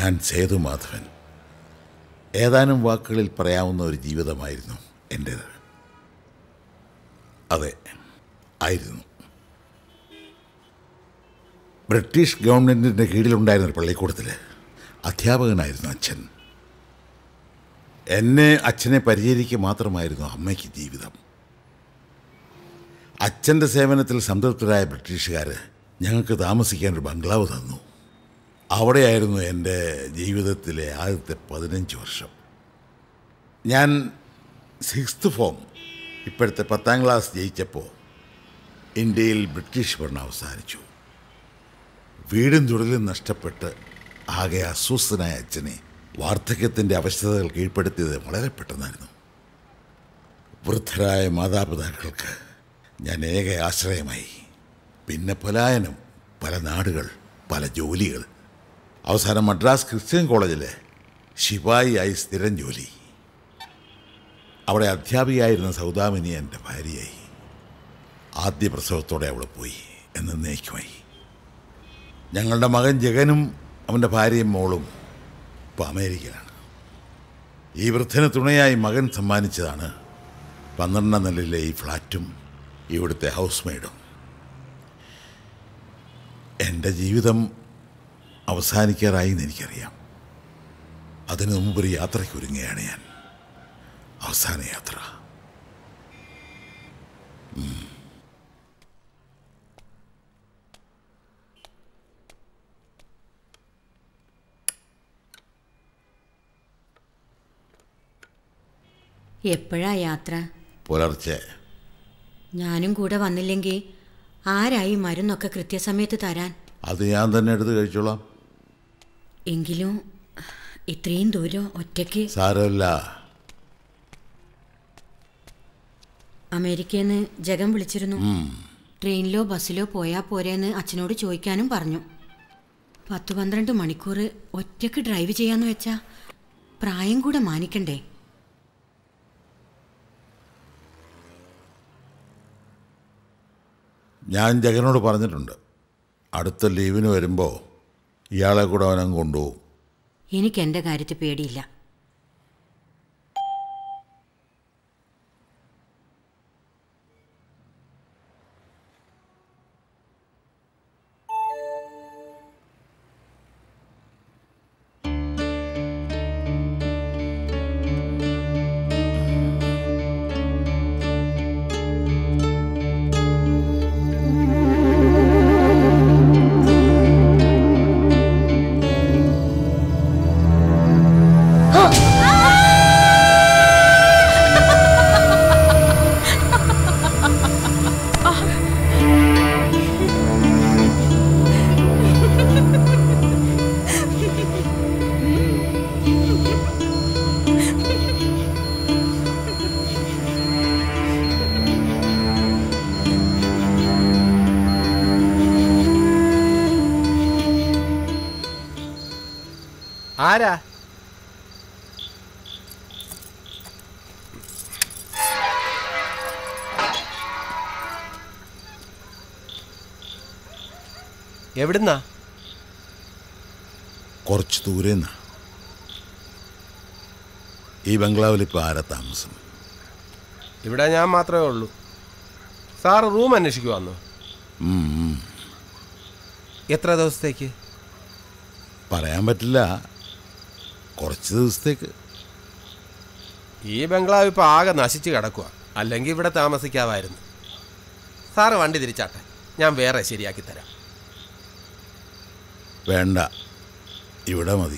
ഞാൻ സേതുമാധവൻ ഏതാനും വാക്കുകളിൽ പറയാവുന്ന ഒരു ജീവിതമായിരുന്നു എൻ്റേത് അതെ ആയിരുന്നു ബ്രിട്ടീഷ് ഗവൺമെൻറ്റിൻ്റെ കീഴിലുണ്ടായിരുന്ന ഒരു പള്ളിക്കൂടത്തിൽ അധ്യാപകനായിരുന്നു അച്ഛൻ എന്നെ അച്ഛനെ പരിചരിക്കുക മാത്രമായിരുന്നു അമ്മയ്ക്ക് ജീവിതം അച്ഛൻ്റെ സേവനത്തിൽ സംതൃപ്തരായ ബ്രിട്ടീഷുകാർ ഞങ്ങൾക്ക് താമസിക്കാൻ ഒരു ബംഗ്ലാവ് തന്നു അവിടെയായിരുന്നു എൻ്റെ ജീവിതത്തിലെ ആദ്യത്തെ പതിനഞ്ച് വർഷം ഞാൻ സിക്സ്ത് ഫോം ഇപ്പോഴത്തെ പത്താം ക്ലാസ് ജയിച്ചപ്പോൾ ഇന്ത്യയിൽ ബ്രിട്ടീഷ് ഭരണം അവസാനിച്ചു വീടും തൊഴിലും നഷ്ടപ്പെട്ട് ആകെ അസ്വസ്ഥനായ അച്ഛനെ വാർദ്ധക്യത്തിൻ്റെ അവസ്ഥകൾ കീഴ്പ്പെടുത്തിയത് വളരെ പെട്ടെന്നായിരുന്നു വൃദ്ധരായ മാതാപിതാക്കൾക്ക് ഞാൻ ഏക ആശ്രയമായി പിന്നെ പലായനം പല നാടുകൾ പല ജോലികൾ അവസാനം മദ്രാസ് ക്രിസ്ത്യൻ കോളേജിൽ ശിപായിയായി സ്ഥിരം ജോലി അവിടെ അധ്യാപികയായിരുന്ന സൗദാമിനി എൻ്റെ ഭാര്യയായി ആദ്യ പ്രസവത്തോടെ അവൾ പോയി എന്നേക്കുമായി ഞങ്ങളുടെ മകൻ ജഗനും അവൻ്റെ ഭാര്യയും മോളും ഇപ്പോൾ അമേരിക്കയിലാണ് ഈ വൃദ്ധന് തുണയായി മകൻ സമ്മാനിച്ചതാണ് പന്ത്രണ്ടാം നിലയിലെ ഈ ഫ്ലാറ്റും ഇവിടുത്തെ ഹൗസ് മെയ്ഡും എൻ്റെ ജീവിതം അവസാനിക്കാറായി എന്ന് എനിക്കറിയാം അതിനു മുമ്പ് ഒരു യാത്രയ്ക്ക് ഒരുങ്ങുകയാണ് ഞാൻ അവസാന യാത്ര എപ്പോഴാ യാത്ര പുലർച്ചെ ഞാനും കൂടെ വന്നില്ലെങ്കിൽ ആരായി മരുന്നൊക്കെ കൃത്യസമയത്ത് തരാൻ അത് ഞാൻ തന്നെ എടുത്ത് കഴിച്ചോളാം എങ്കിലും ഇത്രയും ദൂരം ഒറ്റയ്ക്ക് സാരമില്ല അമേരിക്കയിൽ നിന്ന് ജഗം വിളിച്ചിരുന്നു ട്രെയിനിലോ ബസ്സിലോ പോയാ പോരെന്ന് അച്ഛനോട് ചോദിക്കാനും പറഞ്ഞു പത്ത് പന്ത്രണ്ട് മണിക്കൂർ ഒറ്റയ്ക്ക് ഡ്രൈവ് ചെയ്യാന്ന് വെച്ചാ പ്രായം കൂടെ മാനിക്കണ്ടേ ഞാൻ ജഗനോട് പറഞ്ഞിട്ടുണ്ട് അടുത്ത ലീവിന് വരുമ്പോൾ ഇയാളെ കൂടെ അവനങ്ങ് കൊണ്ടുപോകും എനിക്ക് എൻ്റെ കാര്യത്തിൽ പേടിയില്ല ആരാ എവിടുന്നാ കുറച്ച് ദൂരെ നിന്നാ ഈ ബംഗ്ലാവിൽ ഇപ്പോൾ ആരാ താമസം ഇവിടെ ഞാൻ മാത്രമേ ഉള്ളൂ സാറ് റൂം അന്വേഷിക്കുവാന്നോ ഉം, ഉം. എത്ര ദിവസത്തേക്ക് പറയാൻ പറ്റില്ല കുറച്ച് ദിവസത്തേക്ക് ഈ ബംഗ്ലാവ് ഇപ്പോൾ ആകെ നശിച്ച് കിടക്കുക അല്ലെങ്കിൽ ഇവിടെ താമസിക്കാമായിരുന്നു സാറ് വണ്ടി തിരിച്ചാട്ടെ ഞാൻ വേറെ ശരിയാക്കി തരാം വേണ്ട ഇവിടെ മതി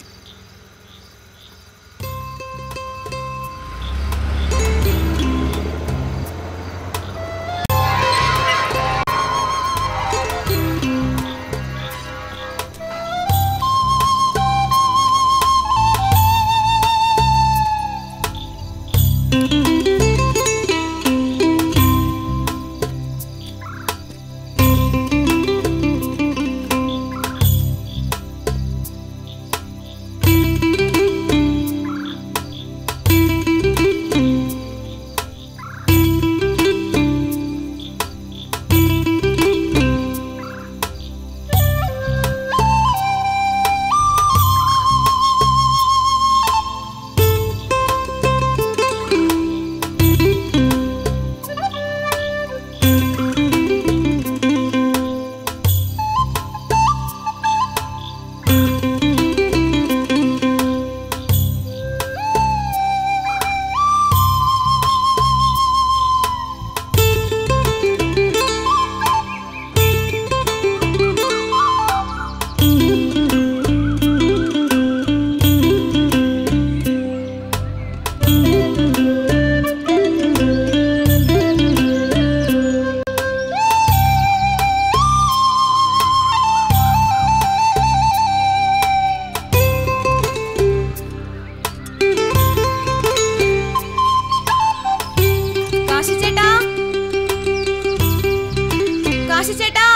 കാശി ചേട്ടാ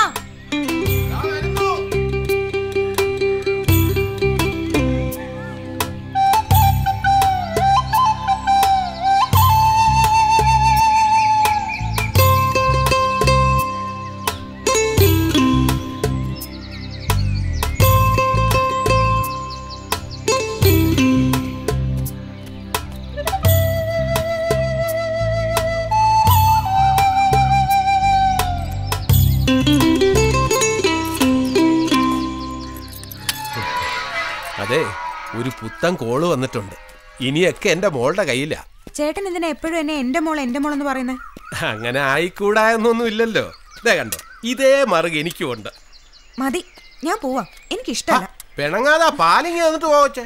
അതെ ഒരു പുത്തൻ കോള് വന്നിട്ടുണ്ട് ഇനിയൊക്കെ എൻ്റെ മോളുടെ കയ്യിലാ ചേട്ടൻ എന്തിനാ എപ്പോഴും എന്നെ എന്റെ മോൾ എന്റെ മോൾ എന്ന് പറയുന്നത് അങ്ങനെ ആയിക്കൂടാ എന്നൊന്നും ഇല്ലല്ലോ ഇതേ കണ്ടോ ഇതേ മറുക എനിക്കും ഉണ്ട് മതി ഞാൻ പോവാം എനിക്കിഷ്ടമല്ല പിണങ്ങാതെ പാലിങ്ങി വന്നിട്ട് പോവച്ചേ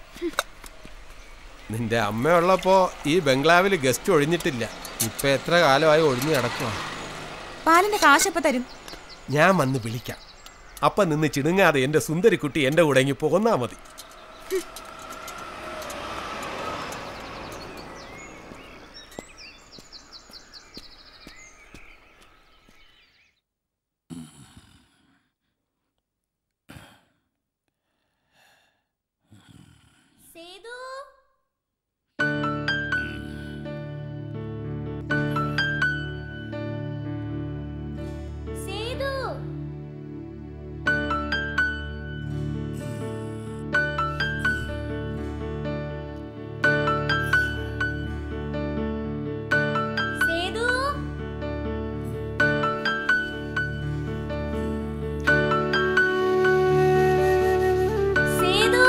നിന്റെ അമ്മയുള്ളപ്പോ ഈ ബംഗ്ലാവിൽ ഗസ്റ്റ് ഒഴിഞ്ഞിട്ടില്ല ഇപ്പൊ എത്ര കാലമായി ഒഴിഞ്ഞു കിടക്കുക പാലിന്റെ കാശ് തരും ഞാൻ വന്ന് വിളിക്കാം അപ്പൊ നിന്ന് ചിണുങ്ങാതെ എന്റെ സുന്ദരിക്കുട്ടി എന്റെ കൂടെ ഇങ്ങി പോന്നാ മതി സേതു സേതു സേതു സേതു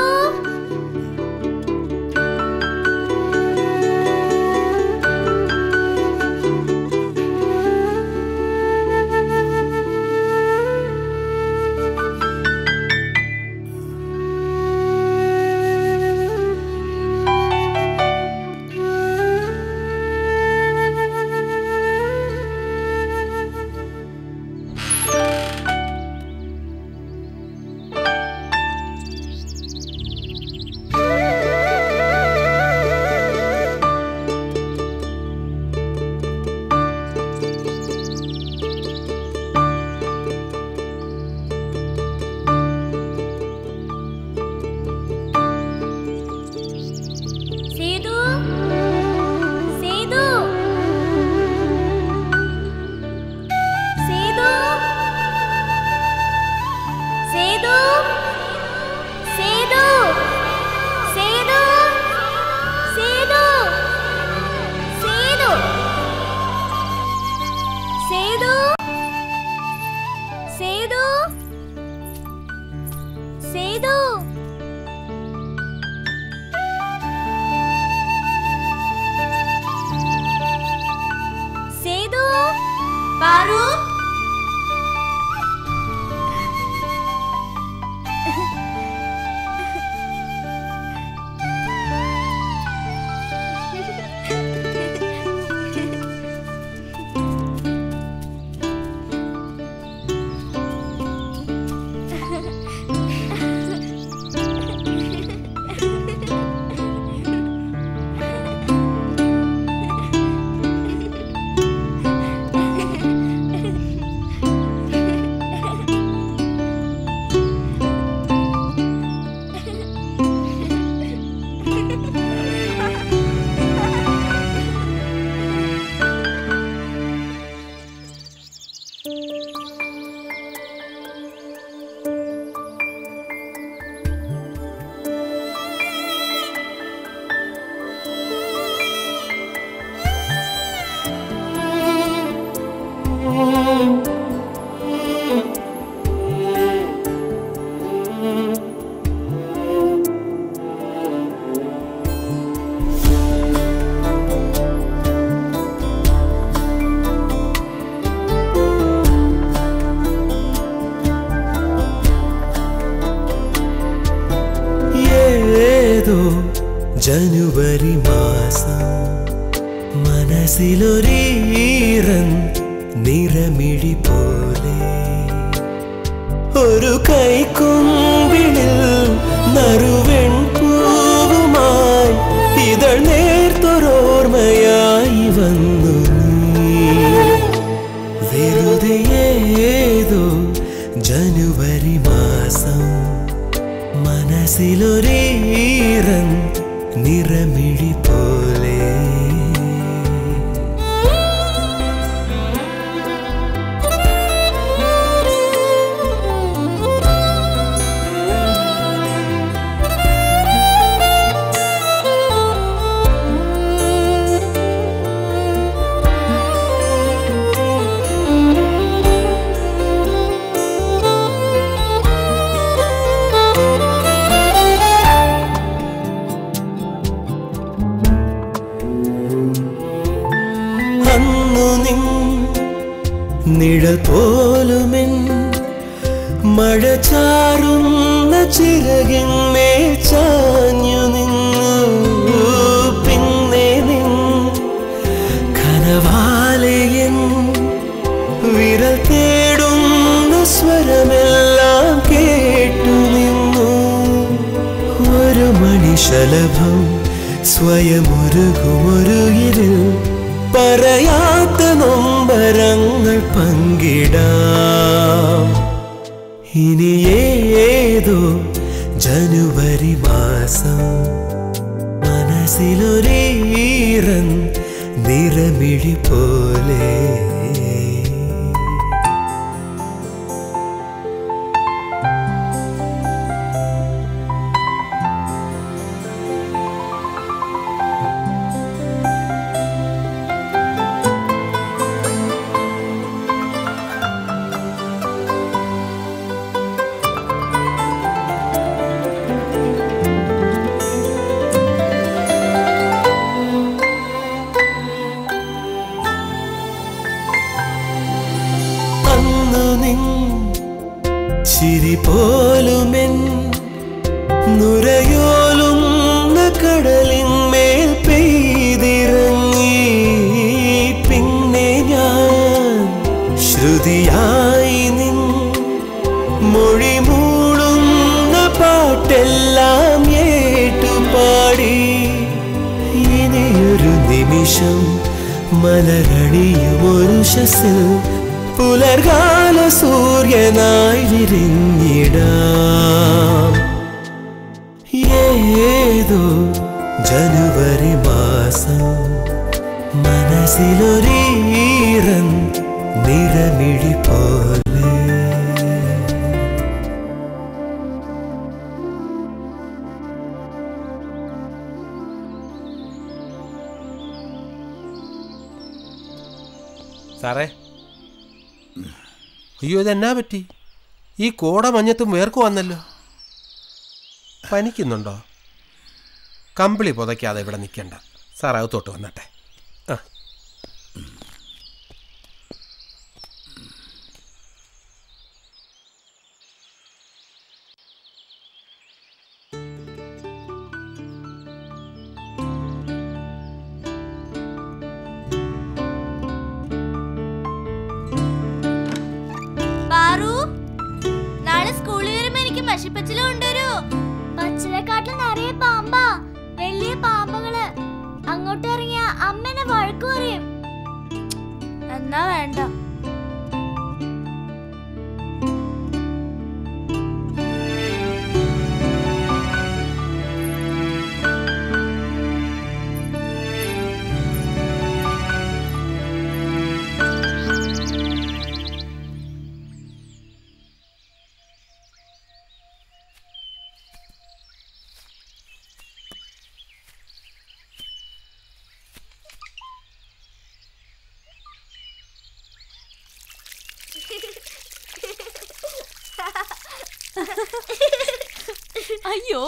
സേതു സേതു സേതു സേതു സേതു സേതു സേതു സേതു സേതു സേതു സേതു സേതു പാറു ഏതോ ജനുവരി മാസം മനസ്സിലൊരീറൻ നിറമിഴി പോലെ ഒരു കൈക്കുമ്പിളിൽ നറുവെൺ പൂവുമായി ഇതൾ നേർത്തൊരോർമ്മയായി വന്നു നീ വെറുതെ ജനുവരി മാസം മനസ്സിലൊരീറൻ നിറമിഴി പോലെ അന്നു നിൻ നിഴൽ പോലുമെൻ മഴ ചാറുന്ന ചിറകിന്മേൽ ചാഞ്ഞു നിന്നു പിന്നെ നിൻ കനവാലയൻ വിരൽ തേടുന്ന സ്വരമെല്ലാം കേട്ടു നിന്നു ഒരു മണിശലഭം സ്വയമൊരുകുമൊരു ഇരുൾ പറയാത്ത നൊമ്പരങ്ങൾ പങ്കിടാം ഇനി ഏതോ ജനുവരി മാസം മനസ്സിലൊരീറൻ നിറമിഴി പോലെ അന്നു നിൻ ചിരി പോലുമെൻ നുരയോലുന്ന കടലിന്മേൽ പെയ്തിറങ്ങി പിന്നെ ഞാൻ ശ്രുതിയായി നിൻ മൊഴി മൂളുന്ന പാട്ടെല്ലാം ഏറ്റുപാടി ഇനിയൊരു നിമിഷം മലരണിയുമൊരു ശസിൽ പുലർകാല സൂര്യനായി വിരിഞ്ഞിടാം ഏതോ ജനുവരി മാസം മനസ്സിലൊരീറൻ നിറമിഴി പോലെ സാറേ അയ്യോ ഇതെന്നാ പറ്റി ഈ കോട മഞ്ഞത്തും വേർക്ക് വന്നല്ലോ പനിക്കുന്നുണ്ടോ കമ്പിളി പുതയ്ക്കാതെ ഇവിടെ നിൽക്കണ്ട സാർ അകത്തോട്ട് വന്നട്ടെ ആ പാറു നാളെ സ്കൂളിൽ വരുമ്പോ എനിക്ക് പശുപ്പച്ചില കൊണ്ടുവരൂ പച്ചിലക്കാട്ടിൽ നിറയെ പാമ്പാ വലിയ പാമ്പുകള് അങ്ങോട്ട് ഇറങ്ങിയ അമ്മനെ വഴക്കു പറയും എന്നാ വേണ്ട അയ്യോ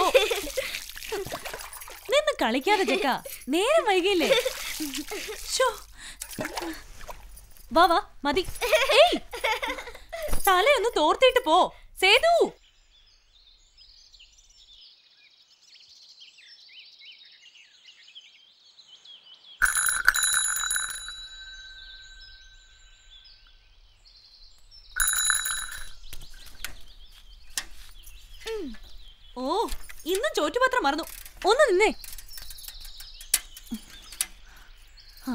നിന്ന് കളിക്കാതെ ചെക്ക നേരം വൈകിയില്ലേ ശോ. വാ വാ മതി ഏയ് തലയൊന്ന് തോർത്തിട്ട് പോ സേതു ഓ ഇന്നും ചോറ്റുപാത്രം മറന്നു ഒന്ന് നിന്നേ ആ.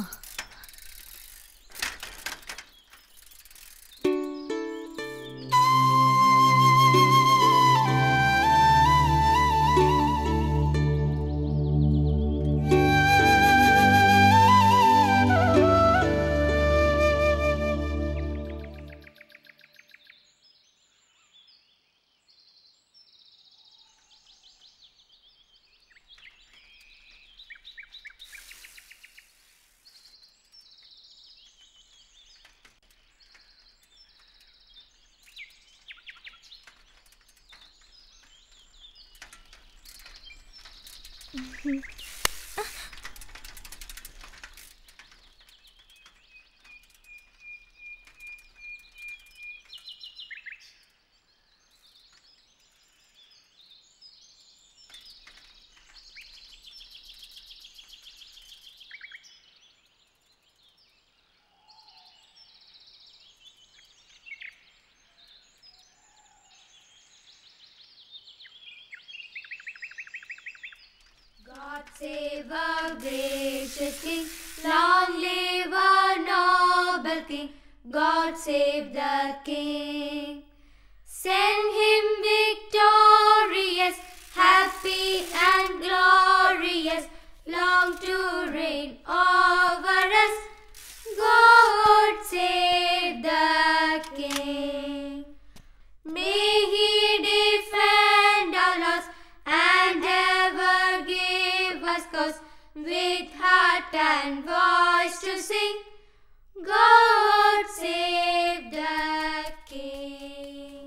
God save our gracious King, long live our noble King. God save the King. Send him victorious, happy and glorious, long to reign over us. God save the King. May he defend our laws and ever give us cause with heart and voice to sing. God save the King.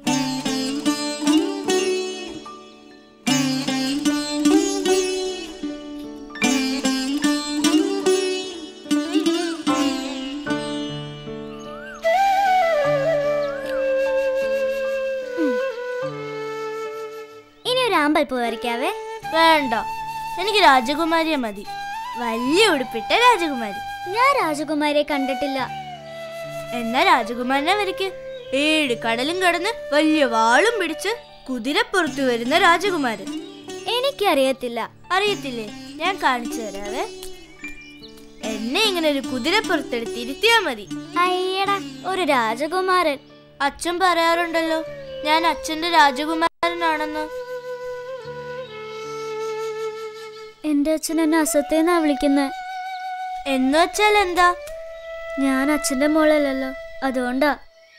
ഇനി ഒരു ആമ്പൽപ്പൂ വരയ്ക്കാവേ വേണ്ട എനിക്ക് രാജകുമാരിയെ മതി വലിയ ഉടുപ്പിട്ട രാജകുമാരി ഞാൻ രാജകുമാരിയെ കണ്ടിട്ടില്ല എന്നാ രാജകുമാരനെ വരയ്ക്ക് ഏഴ് കടലും കടന്ന് വലിയ വാളും പിടിച്ച് കുതിരപ്പുറത്ത് വരുന്ന രാജകുമാരൻ എനിക്കറിയത്തില്ല അറിയത്തില്ലേ ഞാൻ കാണിച്ചു തരാവേ എന്നെ ഇങ്ങനെ ഒരു കുതിരപ്പുറത്തെടുത്ത് ഇരുത്തിയാ മതി അയ്യടാ ഒരു രാജകുമാരൻ അച്ഛൻ പറയാറുണ്ടല്ലോ ഞാൻ അച്ഛന്റെ രാജകുമാരനാണെന്ന് എന്റെ അച്ഛൻ എന്നെ അസത്തേന്നാ വിളിക്കുന്നത് എന്ന് വെച്ചാൽ എന്താ ഞാൻ അച്ഛന്റെ മോളല്ലല്ലോ അതുകൊണ്ടാ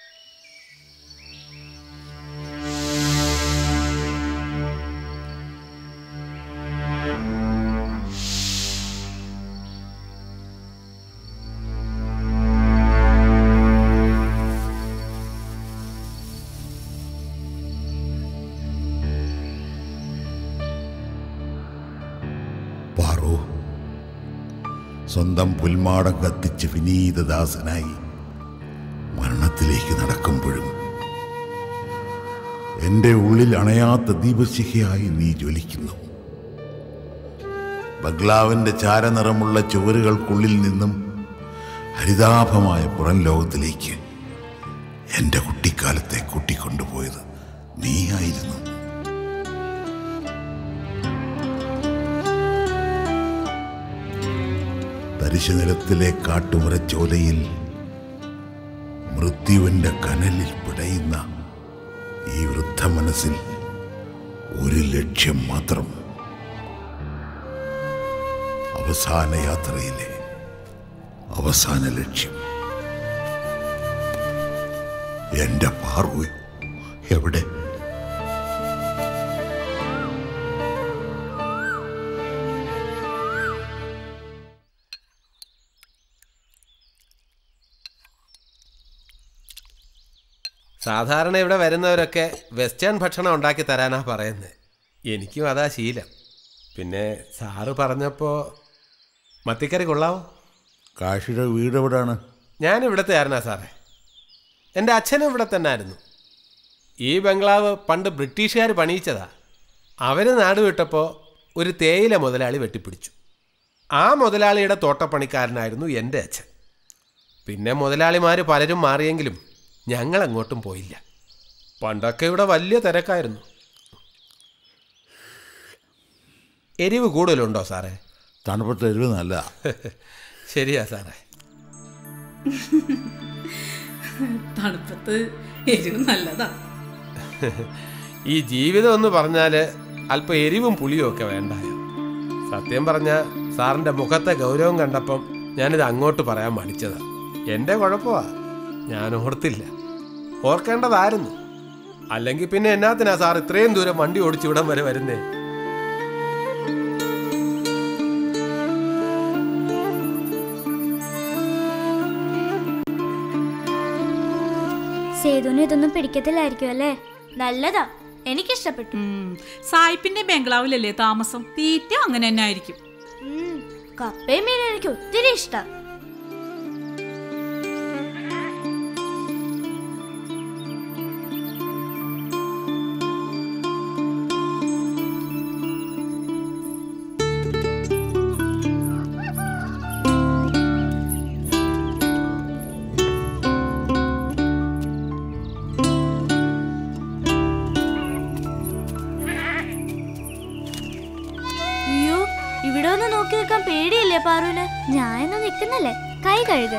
പാറു സ്വന്തം പുൽമാടം കത്തിച്ച് വിനീതദാസനായി മരണത്തിലേക്ക് നടക്കുമ്പോഴും എൻ്റെ ഉള്ളിൽ അണയാത്ത ദീപശിഖയായി നീ ജ്വലിക്കുന്നു ബംഗ്ലാവിൻ്റെ ചാരനിറമുള്ള ചുവരുകൾക്കുള്ളിൽ നിന്നും ഹരിതാഭമായ പുറം ലോകത്തിലേക്ക് എൻ്റെ കുട്ടിക്കാലത്തെ കൂട്ടിക്കൊണ്ടുപോയത് നീയായിരുന്നു തരിശുനിലത്തിലെ കാട്ടുമരച്ചോലയിൽ മൃത്യുവിൻ്റെ കനലിൽ പിടയുന്ന ഈ വൃദ്ധ മനസ്സിൽ ഒരു ലക്ഷ്യം മാത്രം അവസാന യാത്രയിലെ അവസാന ലക്ഷ്യം എൻ്റെ പാർവ എവിടെ സാധാരണ ഇവിടെ വരുന്നവരൊക്കെ വെസ്റ്റേൺ ഭക്ഷണം ഉണ്ടാക്കി തരാനാ പറയുന്നത് എനിക്കും അതാ ശീലം പിന്നെ സാറ് പറഞ്ഞപ്പോൾ മത്തിക്കറി കൊള്ളാവോ കാശിയുടെ വീട് എവിടാണ് ഞാൻ ഇവിടുത്തെ ആയിരുന്നാ സാറേ എൻ്റെ അച്ഛനും ഇവിടെ തന്നെ ആയിരുന്നു ഈ ബംഗ്ലാവ് പണ്ട് ബ്രിട്ടീഷുകാർ പണിയിച്ചതാ അവർ നാട് വിട്ടപ്പോൾ ഒരു തേയില മുതലാളി വെട്ടിപ്പിടിച്ചു ആ മുതലാളിയുടെ തോട്ടപ്പണിക്കാരനായിരുന്നു എൻ്റെ അച്ഛൻ പിന്നെ മുതലാളിമാർ പലരും മാറിയെങ്കിലും ഞങ്ങൾ അങ്ങോട്ടും പോയില്ല പണ്ടൊക്കെ ഇവിടെ വലിയ തിരക്കായിരുന്നു എരിവ് കൂടുതലുണ്ടോ സാറേ തണുപ്പത്ത് എരിവ് നല്ലതാ ശരിയാ സാറേ തണുപ്പത്ത് എരിവ് നല്ലതാ ഈ ജീവിതം എന്ന് പറഞ്ഞാൽ അല്പം എരിവും പുളിയും ഒക്കെ വേണ്ടായോ സത്യം പറഞ്ഞ സാറിൻ്റെ മുഖത്തെ ഗൗരവം കണ്ടപ്പം ഞാനിത് അങ്ങോട്ട് പറയാൻ മടിച്ചതാ എൻ്റെ കുഴപ്പമാ ഞാൻ ഓർത്തില്ല ഓർക്കേണ്ടതായിരുന്നു അല്ലെങ്കിൽ പിന്നെ എന്നാത്തിനാ സാർ ഇത്രയും ദൂരം വണ്ടി ഓടിച്ച് ഇവിടം വരെ വരുന്നേ സേതുവിന് ഇതൊന്നും പിടിക്കത്തില്ലായിരിക്കും അല്ലേ നല്ലതാ എനിക്കിഷ്ടപ്പെട്ടു ഉം. സായിപ്പിന്റെ ബംഗ്ലാവിലല്ലേ താമസം തീറ്റ അങ്ങനെ തന്നെ ആയിരിക്കും ഉം, കപ്പയും മീനും എനിക്ക് ഒത്തിരി ഇഷ്ടം അയ്യോ ഇവിടെ ഒന്ന് നോക്കി നിൽക്കാൻ പേടിയില്ലേ പാറുവിന് ഞാനൊന്ന് നിൽക്കുന്നല്ലേ കൈ കഴുക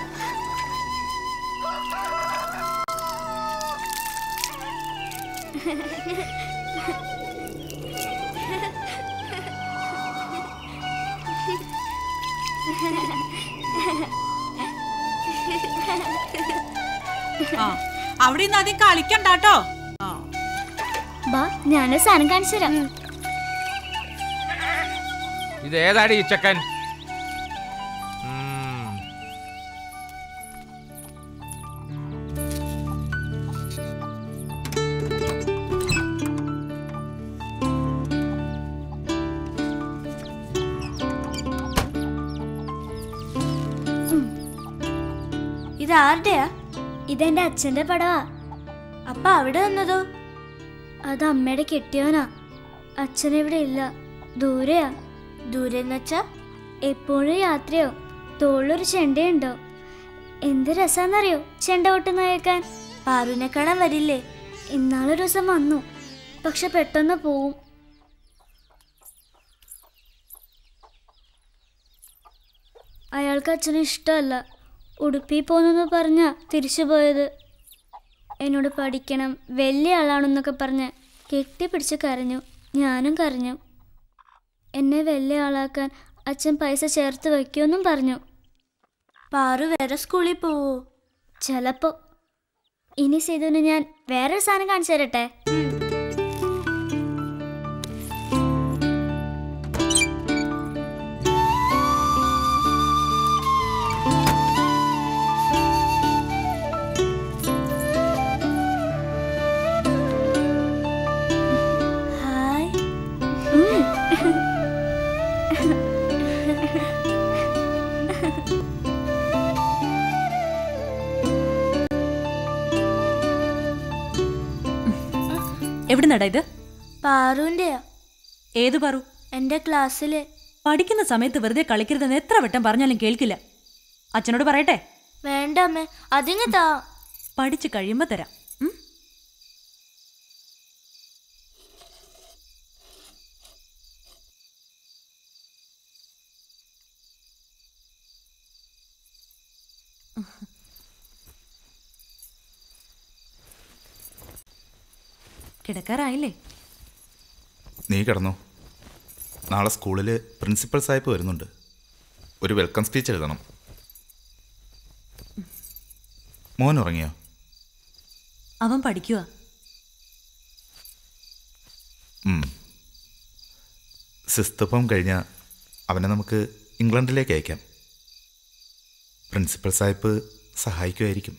ആ അവിടെ നിന്ന് ആദ്യം കളിക്കണ്ടാട്ടോ ആ ബാ ഞാനൊരു സാധനം കാണിച്ചു തരാം ഇത് ഏതാടി ഈ ചെക്കൻ ഉം. ഇത് ആരുടെയാ ഇതെന്റെ അച്ഛന്റെ പടവാ അപ്പൊ അവിടെ വന്നതോ അത് അമ്മയുടെ കെട്ടിയോനാ അച്ഛൻ ഇവിടെ ഇല്ല ദൂരെയാ ദൂരെ വെച്ചാ എപ്പോഴും യാത്രയോ തോളിലൊരു ചെണ്ടയുണ്ടോ എന്ത് രസാന്നറിയോ ചെണ്ട കൊട്ടുന്ന കേൾക്കാൻ പാറുവിനെ കാണാൻ വരില്ലേ ഇന്നാളൊരു ദിവസം വന്നു പക്ഷെ പെട്ടെന്ന് പോവും അയാൾക്ക് അച്ഛനെ ഇഷ്ടമല്ല ഉടുപ്പി പോന്നെന്ന് പറഞ്ഞാ തിരിച്ചു പോയത് എന്നോട് പഠിക്കണം വലിയ ആളാണെന്നൊക്കെ പറഞ്ഞ് കെട്ടിപ്പിടിച്ച് കരഞ്ഞു ഞാനും കരഞ്ഞു എന്നെ വലിയ ആളാക്കാൻ അച്ഛൻ പൈസ ചേർത്ത് വയ്ക്കുമെന്നും പറഞ്ഞു പാറു വേറെ സ്കൂളിൽ പോവോ ചിലപ്പോ ഇനി സേതുവിന് ഞാൻ വേറൊരു സാധനം കാണിച്ചു തരട്ടെ ഹായ് എവിടെ നടാ ഇത് പാറുവിന്റെയാ ഏത് പറു എന്റെ ക്ലാസ്സില് പഠിക്കുന്ന സമയത്ത് വെറുതെ കളിക്കരുതെന്ന് എത്ര വട്ടം പറഞ്ഞാലും കേൾക്കില്ല അച്ഛനോട് പറയട്ടെ വേണ്ട അമ്മേ അതിങ്ങ് താ പഠിച്ചു കഴിയുമ്പോ തരാം ഉം? കിടക്കാറായില്ലേ നീ കിടന്നോ നാളെ സ്കൂളിൽ പ്രിൻസിപ്പൽ സാഹിബ് വരുന്നുണ്ട് ഒരു വെൽക്കം സ്പീച്ച് എഴുതണം മോൻ ഉറങ്ങിയോ അവൻ പഠിക്കുക ഉം. സിസ്തപ്പം കഴിഞ്ഞാൽ അവനെ നമുക്ക് ഇംഗ്ലണ്ടിലേക്ക് അയക്കാം പ്രിൻസിപ്പൽ സാഹിബ് സഹായിക്കുമായിരിക്കും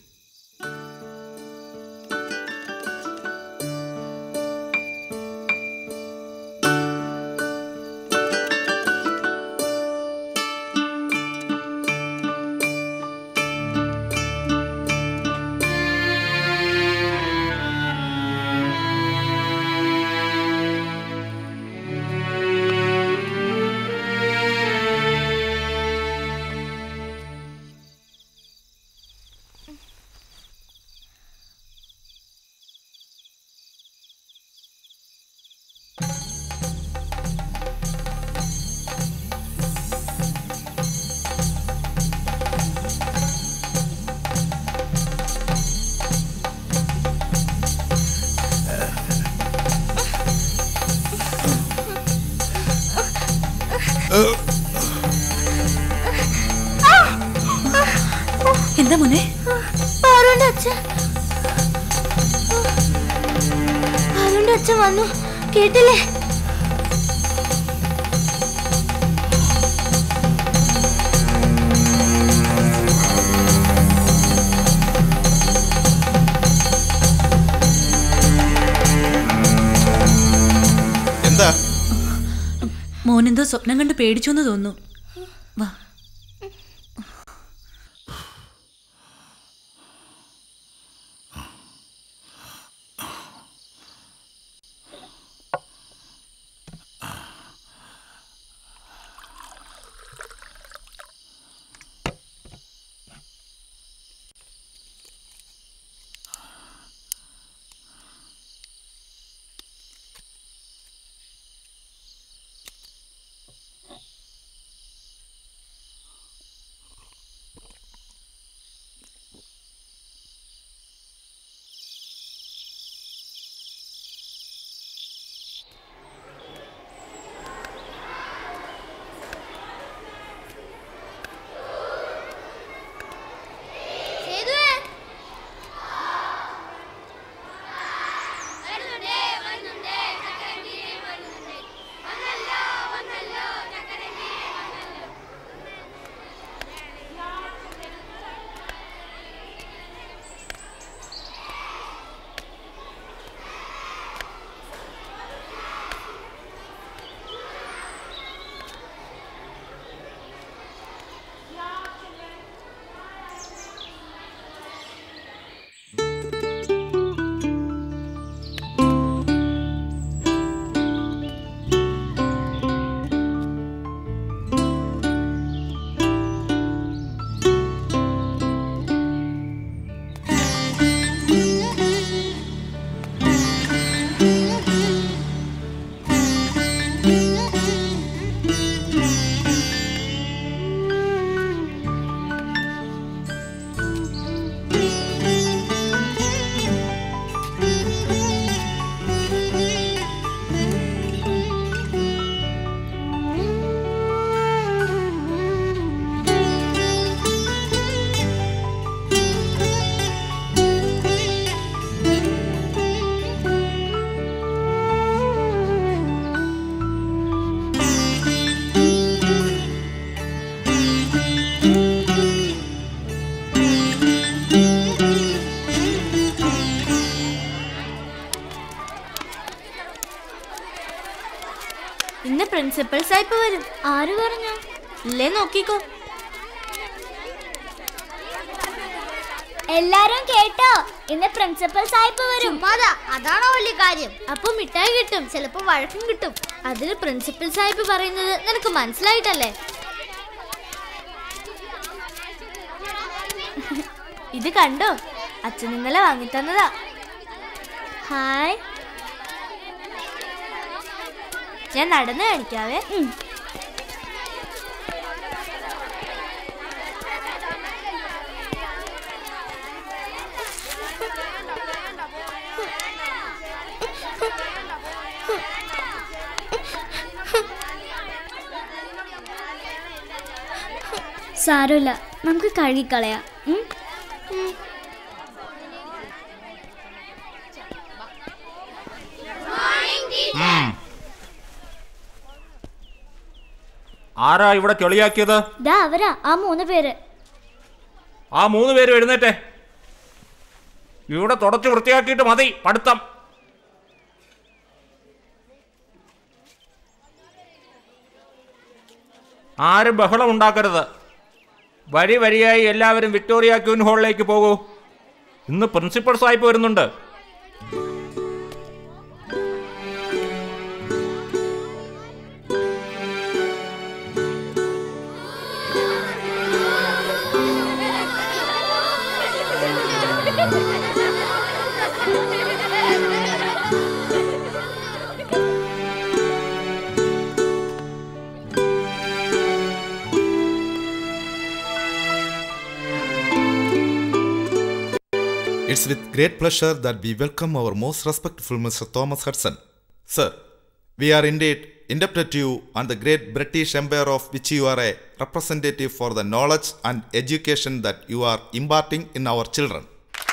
എന്താ മോനെ പാറുവിന്റെ അച്ഛൻ പാറുവിന്റെ അച്ഛൻ വന്നു കേട്ടില്ലേ മോനെന്തോ സ്വപ്നം കണ്ട് പേടിച്ചു എന്ന് തോന്നുന്നു വാ ഇന്ന് പ്രിൻസിപ്പൽ സാഹിബ് വരും ആര് പറഞ്ഞു ഇല്ലേ നോക്കിക്കോ എല്ലാരും കേട്ടോ ഇന്ന് പ്രിൻസിപ്പൽ സാഹിബ് വരും ചുമ്മാതാ അതാണോ വലിയ കാര്യം അപ്പൊ മിഠായി കിട്ടും ചിലപ്പോ വഴക്കും കിട്ടും അതിന് പ്രിൻസിപ്പൽ സാഹിബ് പറയുന്നത് നിനക്ക് മനസ്സിലായിട്ടല്ലേ ഇത് കണ്ടോ അച്ഛൻ ഇന്നലെ വാങ്ങിത്തന്നതാ ഹായ് ഞാൻ നടന്നു കാണിക്കാവേ സാരമില്ല നമുക്ക് കഴുകിക്കളയാം ഉം? ആരാ ഇവിടെ ചെളിയാക്കിയത് ദാ അവരാ ആ മൂന്ന് പേര് ആ മൂന്ന് പേരും എഴുന്നേറ്റെ ഇവിടെ തുടച്ച് വൃത്തിയാക്കിയിട്ട് മതി പഠിത്തം ആരും ബഹളം ഉണ്ടാക്കരുത് വരി വരിയായി എല്ലാവരും വിക്ടോറിയ ക്യൂൻ ഹാളിലേക്ക് പോകൂ ഇന്ന് പ്രിൻസിപ്പൽ സാഹിബ് വരുന്നുണ്ട് It's with great pleasure that we welcome our most respectful Mr. Thomas Hudson. Sir, we are indeed indebted to you and the great British Empire of which you are a representative for the knowledge and education that you are imparting in our children.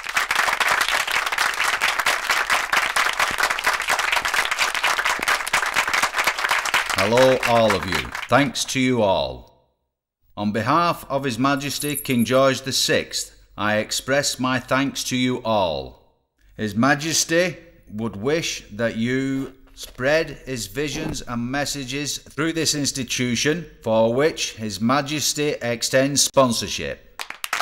Hello, all of you. Thanks to you all. On behalf of His Majesty King George VI, I express my thanks to you all. His Majesty would wish that you spread his visions and messages through this institution for which His Majesty extends sponsorship.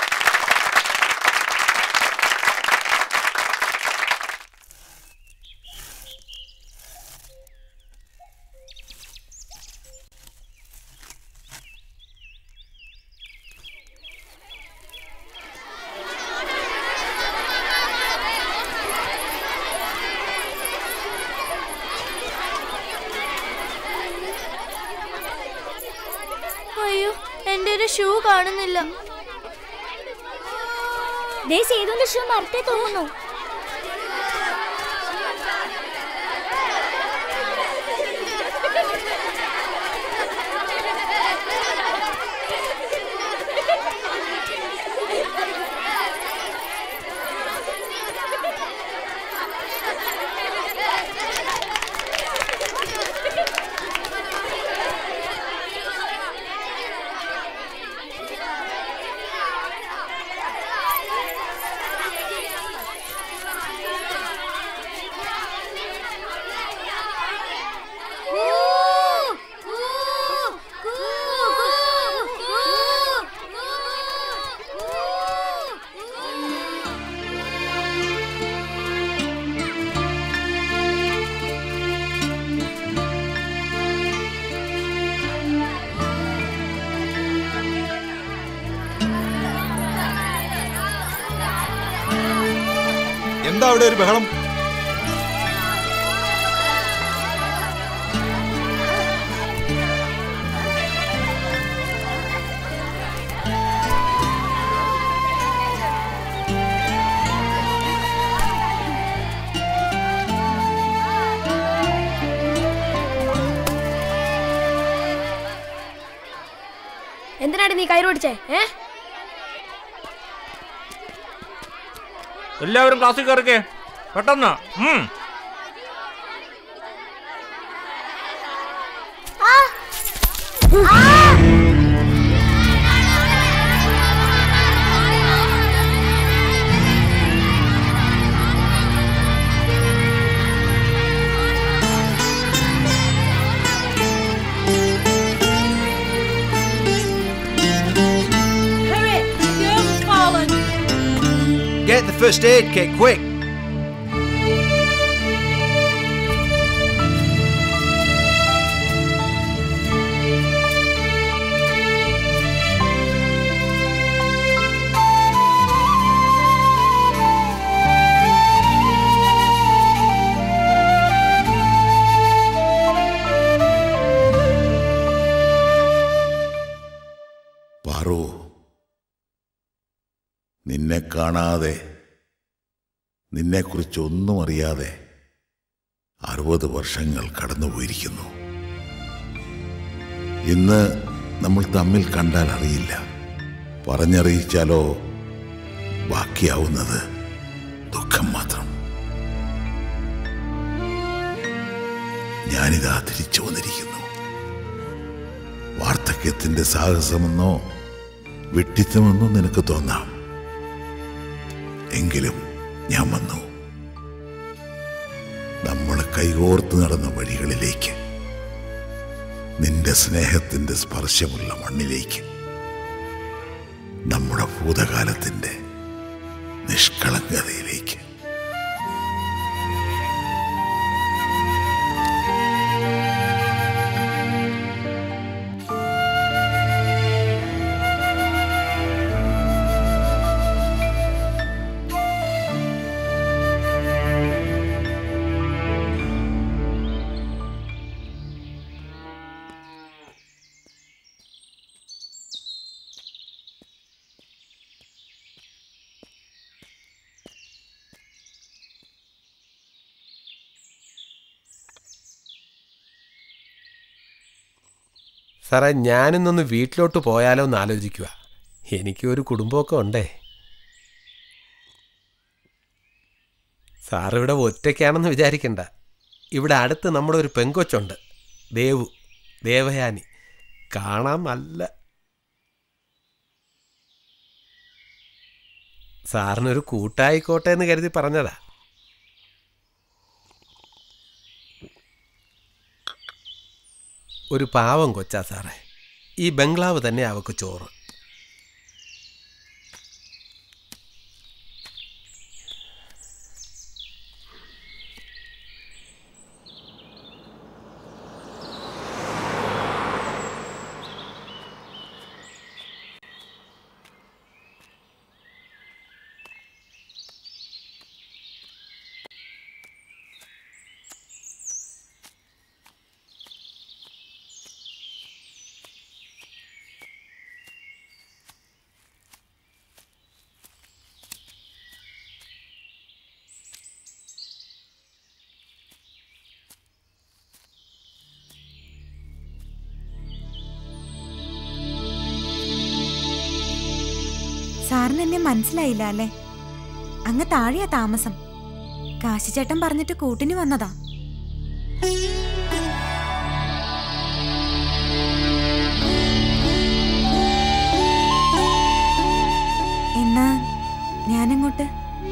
അയ്യോ എന്റെ ഒരു shoe കാണുന്നില്ല ദേ സേതുവിന്റെ shoe മരത്തെ തോന്നുന്നു എന്താ അവിടെ ഒരു ബഹളം എന്തിനാടി നീ കയറ് പിടിച്ചേ ഏ എല്ലാവരും ക്ലാസ്സിൽ കയറിക്കേ പെട്ടെന്ന് ഉം. Hurry! The girl has fallen! Get the first aid kit quick. Paru നിന്നെ കാണാതെ നിന്നെക്കുറിച്ച് ഒന്നും അറിയാതെ അറുപത് വർഷങ്ങൾ കടന്നുപോയിരിക്കുന്നു ഇന്ന് നമ്മൾ തമ്മിൽ കണ്ടാൽ അറിയില്ല പറഞ്ഞറിയിച്ചാലോ ബാക്കിയാവുന്നത് ദുഃഖം മാത്രം ഞാനിതാ തിരിച്ചു വന്നിരിക്കുന്നു വാർദ്ധക്യത്തിന്റെ സാഹസമെന്നോ വിട്ടിത്തമെന്നോ നിനക്ക് തോന്നാം എങ്കിലും ഞാൻ വന്നു നമ്മൾ കൈകോർത്ത് നടന്ന വഴികളിലേക്ക് നിന്റെ സ്നേഹത്തിന്റെ സ്പർശമുള്ള മണ്ണിലേക്ക് നമ്മുടെ ഭൂതകാലത്തിന്റെ നിഷ്കളങ്കതയിലേക്ക് സാറേ ഞാനിന്നൊന്ന് വീട്ടിലോട്ട് പോയാലോ എന്ന് ആലോചിക്കുക എനിക്ക് ഒരു കുടുംബമൊക്കെ ഉണ്ടേ സാറിവിടെ ഒറ്റയ്ക്കാണെന്ന് വിചാരിക്കണ്ട ഇവിടെ അടുത്ത് നമ്മുടെ ഒരു പെങ്കൊച്ചുണ്ട് ദേവു ദേവയാനി കാണാൻ നല്ല സാറിനൊരു കൂട്ടായിക്കോട്ടെ എന്ന് കരുതി പറഞ്ഞതാ ഒരു പാവം കൊച്ചാ സാറേ ഈ ബംഗ്ലാവ് തന്നെ അവക്ക് ചോറ് സാറിന് എന്നെ മനസ്സിലായില്ല അല്ലേ അങ്ങ് താഴെയാ താമസം കാശിച്ചേട്ടൻ പറഞ്ഞിട്ട് കൂട്ടിന് വന്നതാ എന്നാ ഞാനങ്ങോട്ട്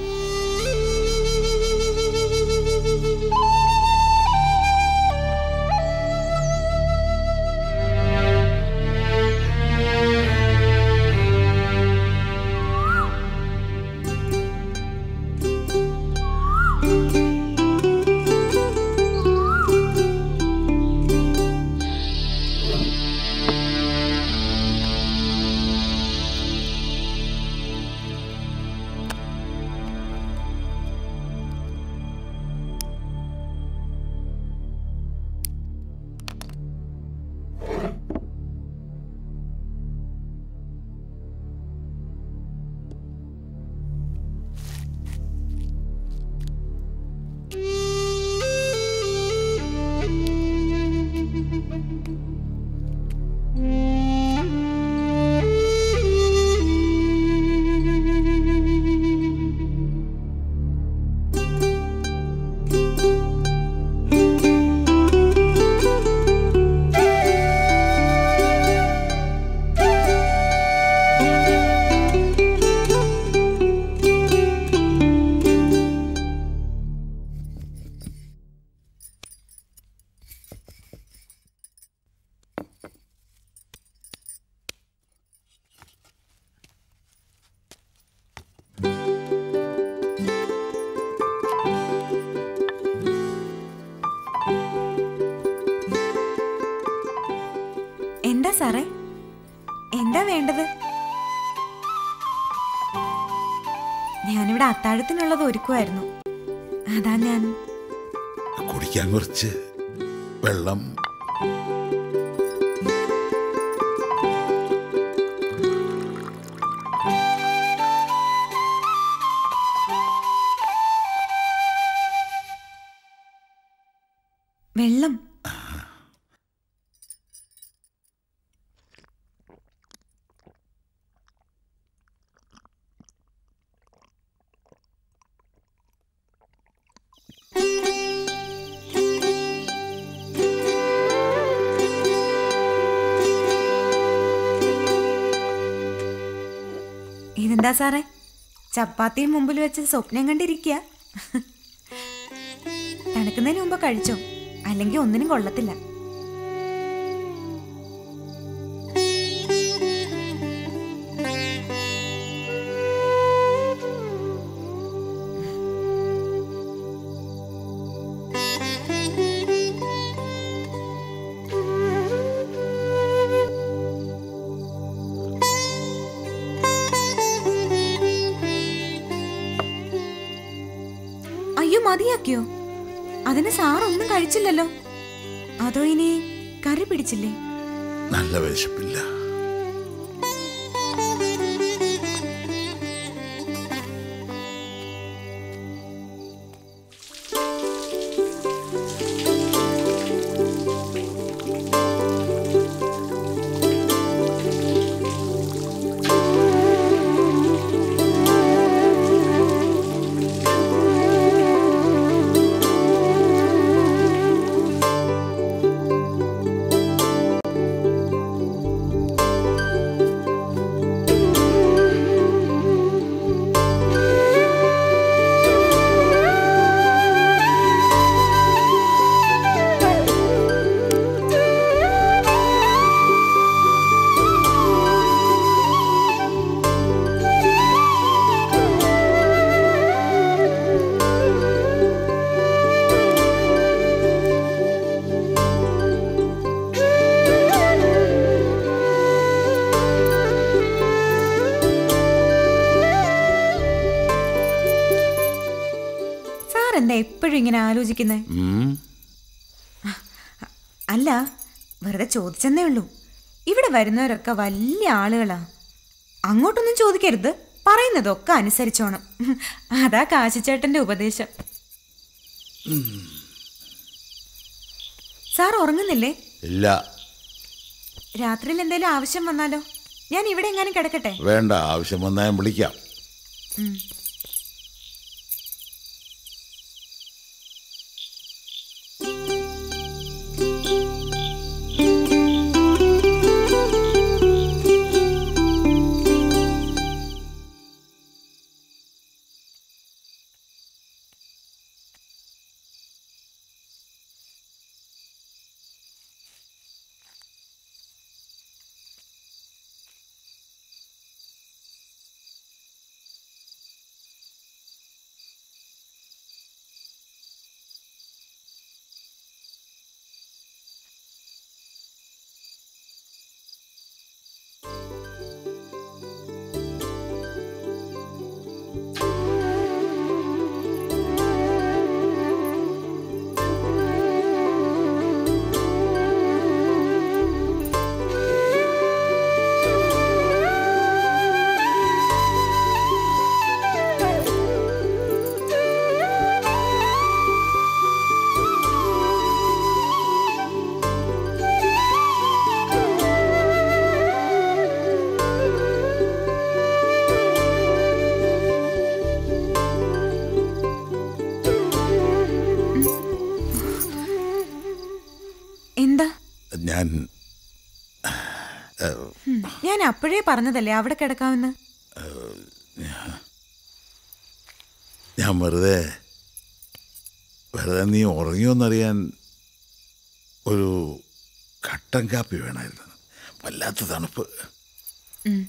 എന്താ സാറേ എന്താ വേണ്ടത് ഞാനിവിടെ അത്താഴത്തിനുള്ളത് ഒരുക്കുമായിരുന്നു അതാ ഞാൻ കുടിക്കാൻ കുറച്ച് വെള്ളം വെള്ളം ഇതെന്താ സാറേ ചപ്പാത്തിയും മുമ്പിൽ വെച്ച് സ്വപ്നം കണ്ടിരിക്കുക തണുക്കുന്നതിന് മുമ്പ് കഴിച്ചോ അല്ലെങ്കിൽ ഒന്നിനും കൊള്ളത്തില്ല അയ്യോ മതിയാക്കിയോ അതിന് സാറൊന്നും കഴിച്ചില്ലല്ലോ അതോ ഇനി കറി പിടിച്ചില്ലേ നല്ല വിശപ്പില്ല എപ്പോഴും ഇങ്ങനെ ആലോചിക്കുന്നത് ഉം. അല്ല വെറുതെ ചോദിച്ചെന്നേ ഉള്ളൂ ഇവിടെ വരുന്നവരൊക്കെ വലിയ ആളുകളാ അങ്ങോട്ടൊന്നും ചോദിക്കരുത് പറയുന്നതൊക്കെ അനുസരിച്ചോണം അതാ കാശിച്ചേട്ടന്റെ ഉപദേശം സാർ ഉറങ്ങുന്നില്ലേ ഇല്ല രാത്രിയിൽ എന്തെങ്കിലും ആവശ്യം വന്നാലോ ഞാൻ ഇവിടെ എങ്ങാനും കിടക്കട്ടെ വേണ്ട ആവശ്യം വന്നാൽ ഞാൻ വിളിക്കാം ഉം. എന്താ ഞാൻ ഏ, ഉം, ഞാൻ അപ്പോഴേ പറഞ്ഞതല്ലേ അവിടെ കിടക്കാമെന്ന് ഞാൻ വെറുതെ വെറുതെ നീ ഉറങ്ങിയോന്നറിയാൻ ഒരു കട്ടൻ കാപ്പി വേണമായിരുന്നു വല്ലാത്ത തണുപ്പ് ഉം.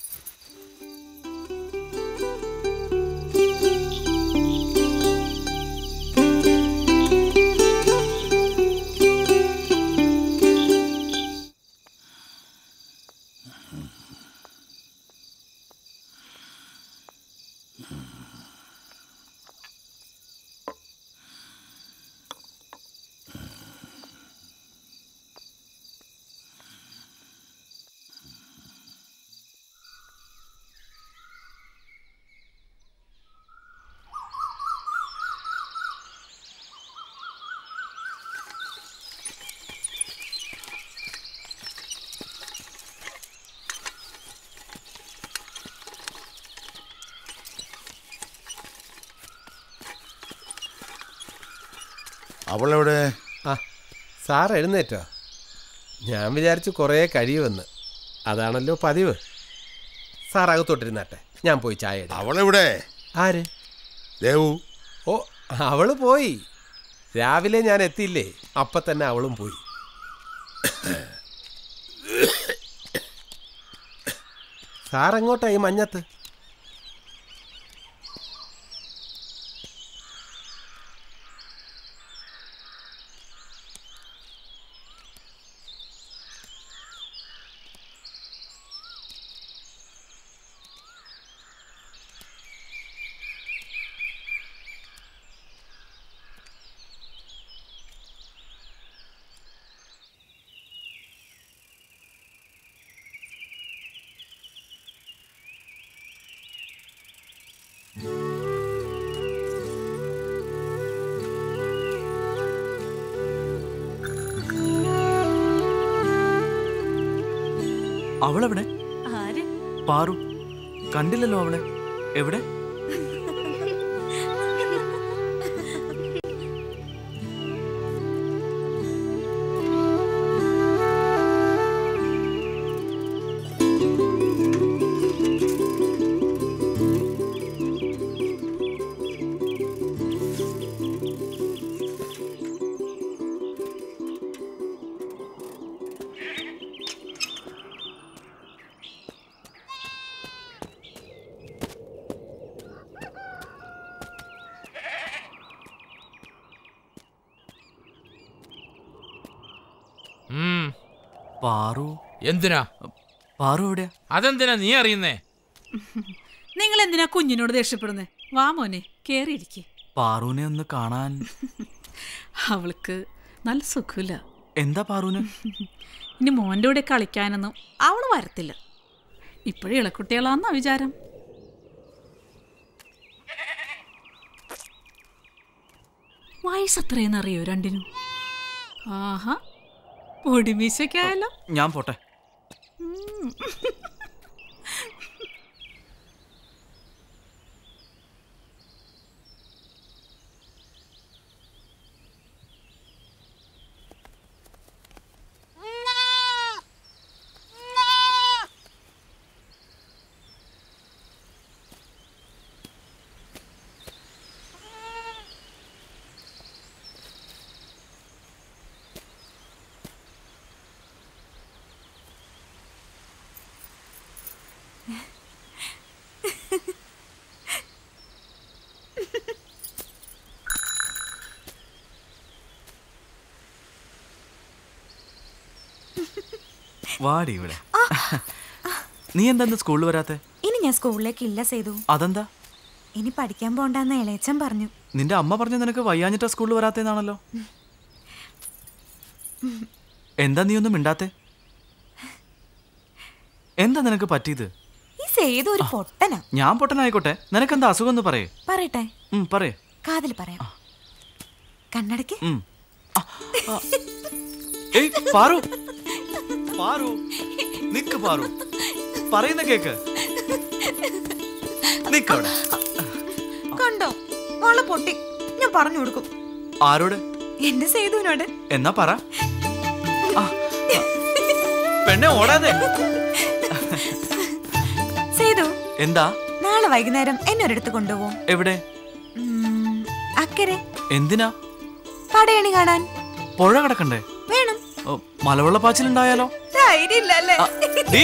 അവളെവിടെ ആ സാർ എഴുന്നേറ്റോ ഞാൻ വിചാരിച്ചു കുറേ കഴിയുമെന്ന് അതാണല്ലോ പതിവ് സാർ അകത്തോട്ടിരുന്നാട്ടെ ഞാൻ പോയി ചായ ഇടാം. അവളെവിടെ ആര് ദേവു ഓ അവള് പോയി രാവിലെ ഞാൻ എത്തിയില്ലേ അപ്പൊ തന്നെ അവളും പോയി സാർ എങ്ങോട്ടാ ഈ മഞ്ഞത്ത് അവളെവിടെ ആര് പാറു കണ്ടില്ലല്ലോ അവളെ എവിടെ ഉം. പാറു എന്തിനാ പാറു എവിടെയാ അതെന്തിനാ നീ അറിയുന്നേ നിങ്ങൾ എന്തിനാ കുഞ്ഞിനോട് ദേഷ്യപ്പെടുന്നേ വാ മോനെ കേറിയിരിക്കെ പാറുവിനെ ഒന്ന് കാണാൻ അവൾക്ക് നല്ല സുഖമില്ല എന്താ പാറുവിന് ഇനി മോൻ്റെ കൂടെ കളിക്കാനൊന്നും അവള് വരത്തില്ല ഇപ്പോഴും ഇളക്കുട്ടികളാന്നാ വിചാരം വയസ്സ് എത്രയെന്ന് അറിയോ രണ്ടിനും ആഹാ പൊടിമീശയ്ക്കായാലോ ഞാൻ പോട്ടെ ഉം. വാടി ഇവിടെ നീ എന്താ ഇന്ന് സ്കൂളിൽ വരാത്തെ ഇനി ഞാൻ സ്കൂളിലേക്ക് ഇല്ല സേതു അതെന്താ ഇനി പഠിക്കാൻ പോണ്ടെന്ന് ഇളയച്ചൻ പറഞ്ഞു നിന്റെ അമ്മ പറഞ്ഞ നിനക്ക് വയ്യാഞ്ഞിട്ടാ സ്കൂളിൽ വരാത്തേന്നാണല്ലോ എന്താ നീ ഒന്നും മിണ്ടാത്തെ എന്താ നിനക്ക് പറ്റിയത് ഈ സേതു ഒരു പൊട്ടനാ ഞാൻ പൊട്ടനായിക്കോട്ടെ നിനക്കെന്താ അസുഖം എന്ന് പറയേ പറയട്ടെ ഉം, പറയേ കാതിൽ പറയാം കണ്ണടയ്ക്ക് ഉം. ആ, ആ. ഏയ് പാറു പാറു നിക്ക് പാറു പറയുന്ന കേക്ക് നിക്കവിടെ കണ്ടോ വള പൊട്ടി ഞാൻ പറഞ്ഞു കൊടുക്കും ആരോട് എന്റെ സേതുവിനോട് എന്നാ പറ ആ, ആ. പെണ്ണെ ഓടാതെ സേതു എന്താ നാളെ വൈകുന്നേരം എന്നെ ഒരിടത്ത് കൊണ്ടുപോകും എവിടെ ഉം, അക്കരെ എന്തിനാ പടയണി കാണാൻ പുഴ കിടക്കണ്ടേ വേണം ഓ, മലവെള്ളപ്പാച്ചിലുണ്ടായാലോ ധൈര്യമില്ലല്ലേ ആ, ഡീ.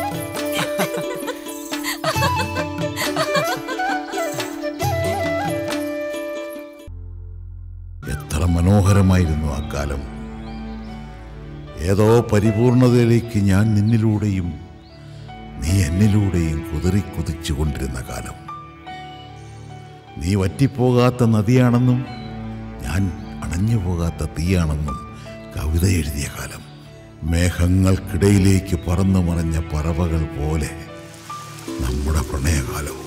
എത്ര മനോഹരമായിരുന്നു ആ കാലം ഏതോ പരിപൂർണതയിലേക്ക് ഞാൻ നിന്നിലൂടെയും നീ എന്നിലൂടെയും കുതിറി കുതിച്ചുകൊണ്ടിരുന്ന കാലം നീ വറ്റിപ്പോകാത്ത നദിയാണെന്നും ഞാൻ അണഞ്ഞു പോകാത്ത തീയാണെന്നും കവിത എഴുതിയ കാലം മേഘങ്ങൾക്കിടയിലേക്ക് പറന്നു മറഞ്ഞ പറവകൾ പോലെ നമ്മുടെ പ്രണയകാലവും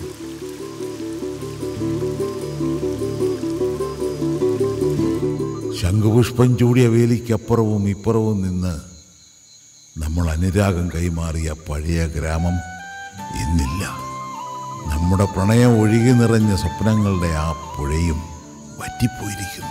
ശംഖുപുഷ്പം ചൂടിയ വേലിക്കപ്പുറവും ഇപ്പുറവും നിന്ന് നമ്മൾ അനുരാഗം കൈമാറിയ പഴയ ഗ്രാമം ഇന്നില്ല നമ്മുടെ പ്രണയം ഒഴുകി നിറഞ്ഞ സ്വപ്നങ്ങളുടെ ആ പുഴയും വറ്റിപ്പോയിരിക്കുന്നു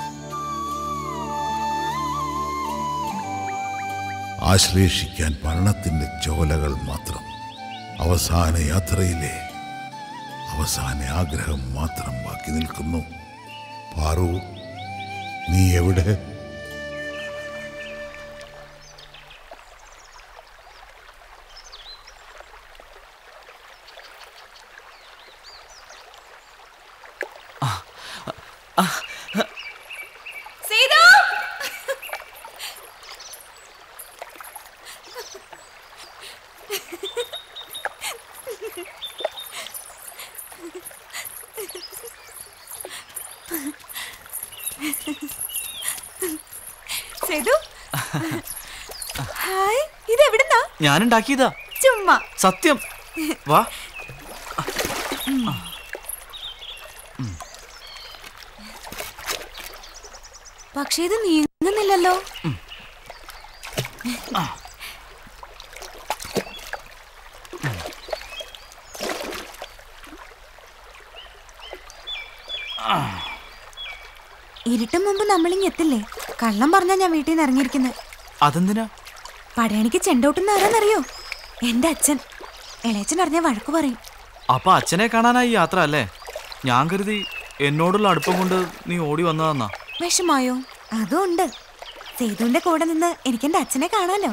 ആശ്ലേഷിക്കാൻ മരണത്തിൻ്റെ ചോലകൾ മാത്രം അവസാന യാത്രയിലെ അവസാന ആഗ്രഹം മാത്രം ബാക്കി നിൽക്കുന്നു പാറു നീ എവിടെ സീതു സേതു ഹായ് ഇത് എവിടുന്നാ ഞാൻ ഉണ്ടാക്കിയതാ ചുമ്മാ സത്യം വാ പക്ഷേ ഇത് നീങ്ങുന്നില്ലല്ലോ ഇരുട്ടും മുമ്പ് നമ്മളിങ്ങ് എത്തില്ലേ കള്ളം പറഞ്ഞാ ഞാൻ വീട്ടിൽ നിന്ന് ഇറങ്ങിയിരിക്കുന്നത് അതെന്തിനാ പടയണിക്ക് ചെണ്ടോട്ടുന്ന ആരാന്നറിയോ എന്റെ അച്ഛൻ ഇളയച്ചൻ അറിഞ്ഞ വഴക്കു പറയും അപ്പൊ അച്ഛനെ കാണാനായി യാത്ര അല്ലേ ഞാൻ കരുതി എന്നോടുള്ള അടുപ്പം കൊണ്ട് നീ ഓടി വന്നതാന്നാ വിഷമായോ അതും ഉണ്ട് സേതുവിന്റെ കൂടെ നിന്ന് എനിക്ക് എന്റെ അച്ഛനെ കാണാലോ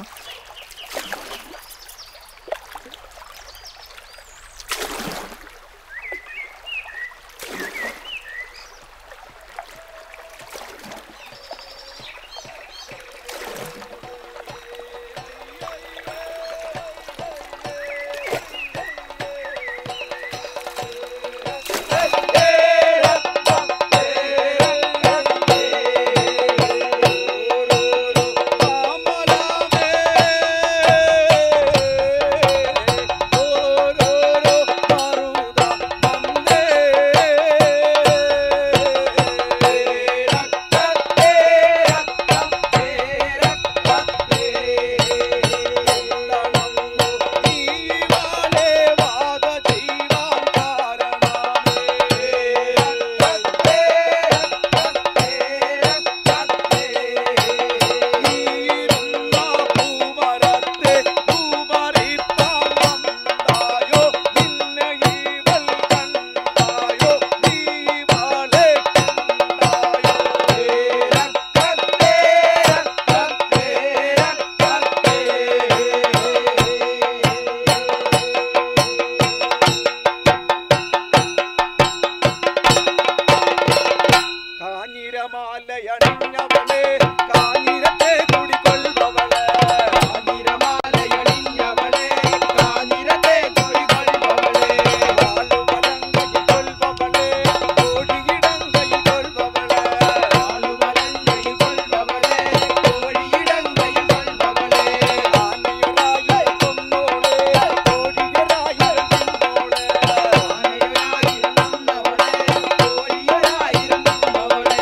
കാഞ്ഞിരമാലയണിഞ്ഞവളെ കാഞ്ഞിരത്തെ കുടികൊള്ളുവളെ കാഞ്ഞിരമാലയണിഞ്ഞവളെ കാഞ്ഞിരത്തെ കുടികൊള്ളുവളെ വാളുവലങ്കയിൽ കൊള്ളുവളെ കോഴിയിടങ്കയിൽ കൊള്ളുവളെ വാളുവലങ്കയിൽ കൊള്ളുവളെ കോഴിയിടങ്കയിൽ കൊള്ളുവളെ ആനയൊരായെ കൊന്നോളെ കോഴിയൊരായിരം കൊന്നോളെ ആനയൊരായിരം കൊന്നവളെ കോഴിയൊരായിരം കൊന്നവളെ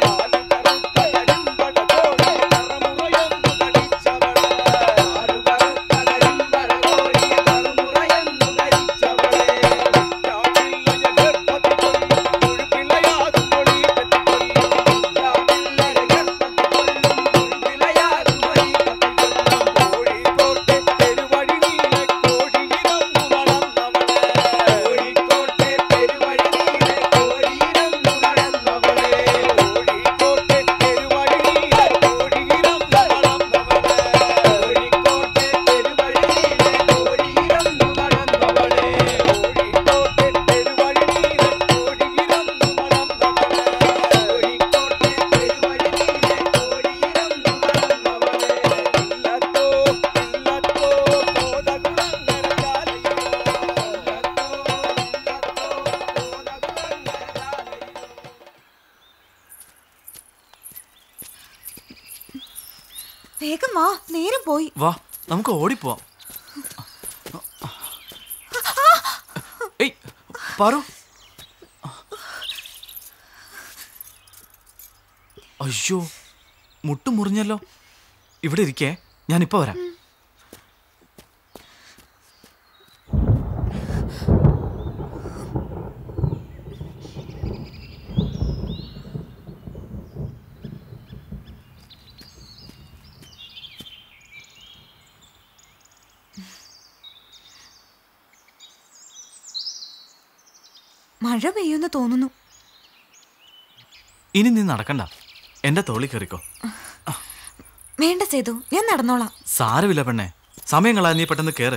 വേഗം വാ നേരം പോയി വാ നമുക്ക് ഓടിപ്പോവാം ഏയ് പാറു അയ്യോ മുട്ട് മുറിഞ്ഞല്ലോ ഇവിടെ ഇരിക്കേ ഞാനിപ്പോ വരാം മഴ പെയ്യുമെന്ന് തോന്നുന്നു ഇനി നീ നടക്കണ്ട എന്റെ തോളി കയറിക്കോ വേണ്ട സേതു ഞാൻ നടന്നോളാം സാരമില്ല പെണ്ണെ സമയം കളയാ നീ പെട്ടെന്ന് കേറ്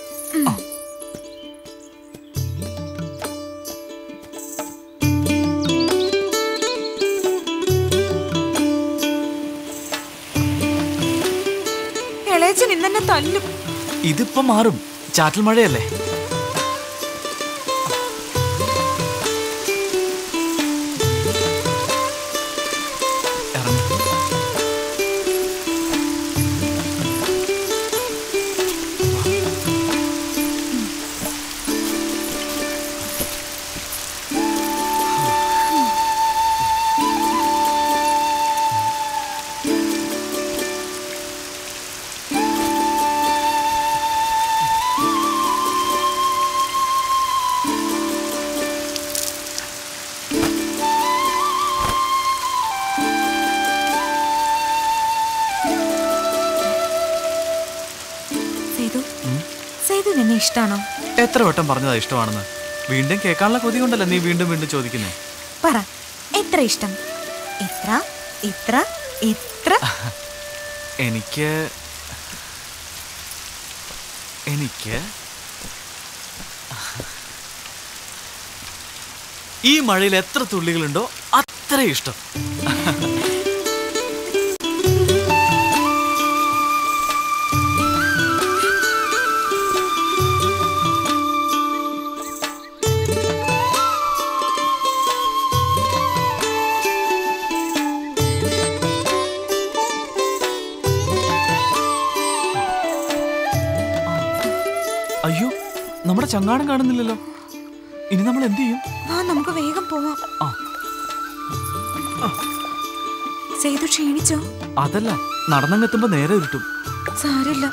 ഇളയച്ചൻ ഇന്നെന്നെ തല്ലും ഇതിപ്പോ മാറും ചാറ്റൽ മഴയല്ലേ ഇറങ്ങ്. സേതു സേതു എന്നെ ഇഷ്ടാണോ എത്ര വട്ടം പറഞ്ഞതാ ഇഷ്ടമാണെന്ന് വീണ്ടും കേൾക്കാനുള്ള കൊതി കൊണ്ടല്ലേ നീ വീണ്ടും വീണ്ടും ചോദിക്കുന്നേ പറ എത്ര ഇഷ്ടം എത്ര എത്ര എത്ര എനിക്ക് എനിക്ക് ഈ മഴയിൽ എത്ര തുള്ളികളുണ്ടോ അത്ര ഇഷ്ടം അയ്യോ നമ്മുടെ ചങ്ങാടം കാണുന്നില്ലല്ലോ ഇനി നമ്മൾ എന്ത് ചെയ്യും വാ നമുക്ക് വേഗം പോവാം ആ. സേതു ക്ഷീണിച്ചോ അതല്ല നടന്നങ്ങെത്തുമ്പോ നേരെ ഉരുട്ടും സാരില്ല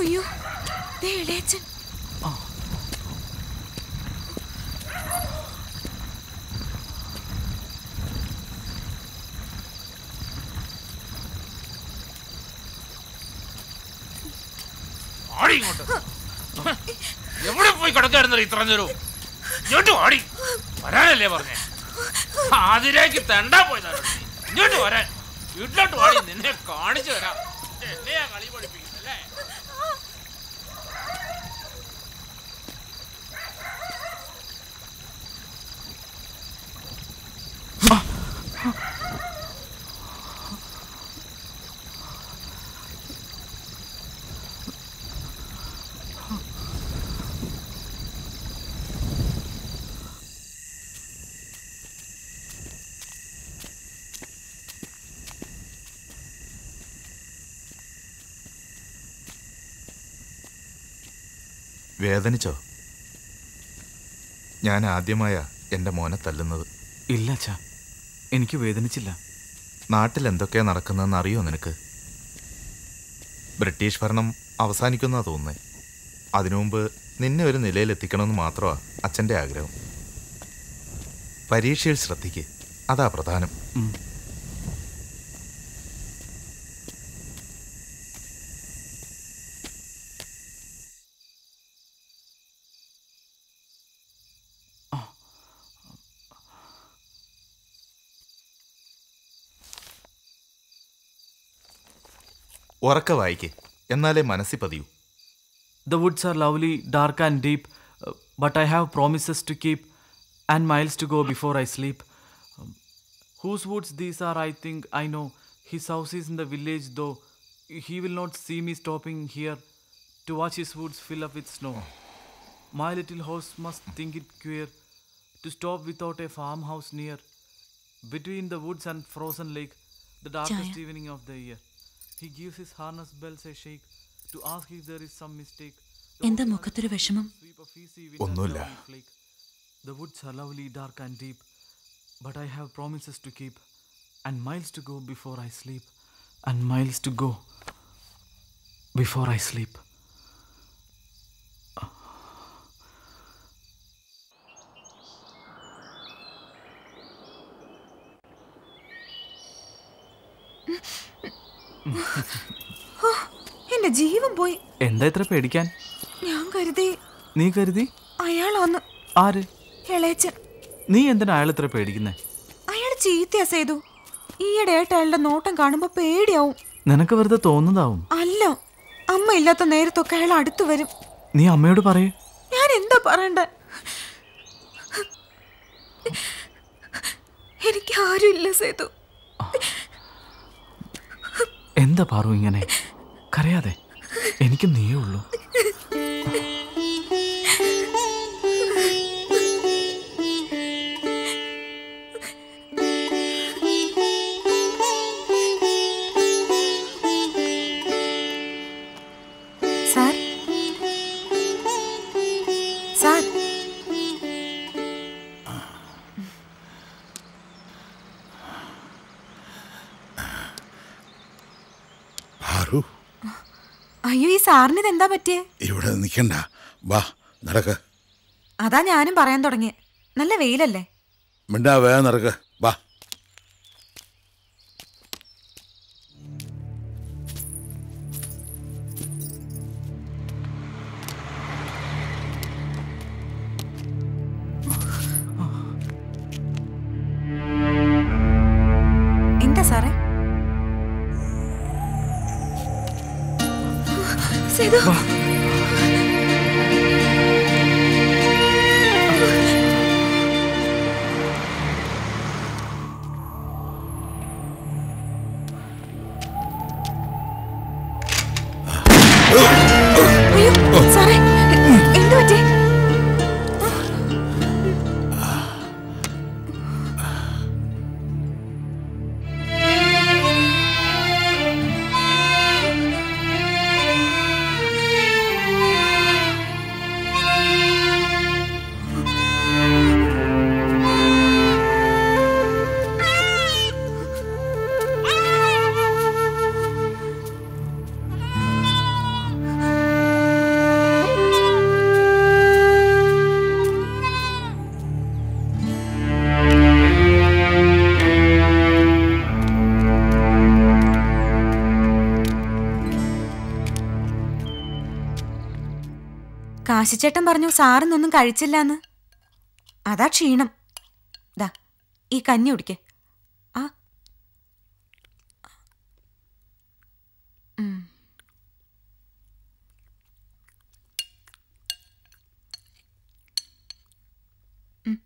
അയ്യോ ദേ ഇളയച്ചൻ ആടി ഇങ്ങോട്ട് എവിടെ പോയി കിടക്കായിരുന്നോ ഇത്ര നേരവും ഇങ്ങോട്ട് ആടി വരാനല്ലേ പറഞ്ഞേ അതിലേക്ക് തെണ്ടാ പോയതാണ് ഇങ്ങോട്ട് വരാൻ വീട്ടിലോട്ട് വാടി നിന്നെ കാണിച്ചു തരാം എന്നെയാ കളി പഠിപ്പിക്കുന്നല്ലേ വേദനിച്ചോ ഞാൻ ആദ്യമായ എൻ്റെ മോനെ തല്ലുന്നത് ഇല്ല അച്ഛാ എനിക്ക് വേദനിച്ചില്ല നാട്ടിൽ എന്തൊക്കെയാ നടക്കുന്നതെന്ന് അറിയോ നിനക്ക് ബ്രിട്ടീഷ് ഭരണം അവസാനിക്കുന്ന തോന്നുന്നേ അതിനു മുമ്പ് നിന്നെ ഒരു നിലയിൽ എത്തിക്കണമെന്ന് മാത്രമാണ് അച്ഛൻ്റെ ആഗ്രഹം പരീക്ഷയിൽ ശ്രദ്ധിക്ക് അതാ പ്രധാനം ഉം. ഉറക്ക വായിക്കേ എന്നാലേ മനസ്സിൽ പതിയൂ The woods are lovely, dark and deep, uh, but I have promises to keep and miles to go before I sleep. Um, whose woods these are, I think I know. His house is in the village, though he will not see me stopping here to watch his woods fill up with snow. My little house must think it queer to stop without a farmhouse near. Between the woods and frozen lake, the darkest Jaya. evening of the year. He gives his harness bells a shake to ask if there is some mistake. എന്താ മുഖത്തൊരു വിഷമം ഒന്നുമില്ല The woods are lovely, dark and deep, but I have promises to keep, and miles to go before I sleep, and miles to go before I sleep. ഓ, എന്റെ ജീവൻ പോയി എന്താ ഇത്ര പേടിക്കാൻ ഞാൻ കരുതി നീ കരുതി അയാളാന്ന് ആര് ഇളയച്ചൻ നീ എന്തിനാ അയാൾ ഇത്ര പേടിക്കുന്നേ അയാൾ ചീത്തയാ സേതു ഈയിടെയായിട്ട് അയാളുടെ നോട്ടം കാണുമ്പോ പേടിയാവും നിനക്ക് വെറുതെ തോന്നുന്നതാവും അല്ല അമ്മ ഇല്ലാത്ത നേരത്തൊക്കെ അയാൾ അടുത്തു വരും നീ അമ്മയോട് പറയേ ഞാൻ എന്താ പറയണ്ടേ എനിക്ക് ആരുമില്ല സേതു എന്താ പാറു ഇങ്ങനെ കരയാതെ എനിക്ക് നീയേ ഉള്ളൂ സാർ സാർ പാറു അയ്യോ ഈ സാറിന് ഇതെന്താ പറ്റിയേ ഇവിടെ നിൽക്കണ്ട വാ നടക്ക അതാ ഞാനും പറയാൻ തുടങ്ങിയ നല്ല വെയിലല്ലേ മിണ്ടാ വേഗം നടക്ക വാ എന്താ സാറേ സേതു അയ്യോ സാറേ എന്ത് പറ്റി കാശിച്ചേട്ടൻ പറഞ്ഞു സാറിനൊന്നും കഴിച്ചില്ലാന്ന് അതാ ക്ഷീണം ദാ ഈ കഞ്ഞി കുടിക്കേ ആ ഉം. ഉം.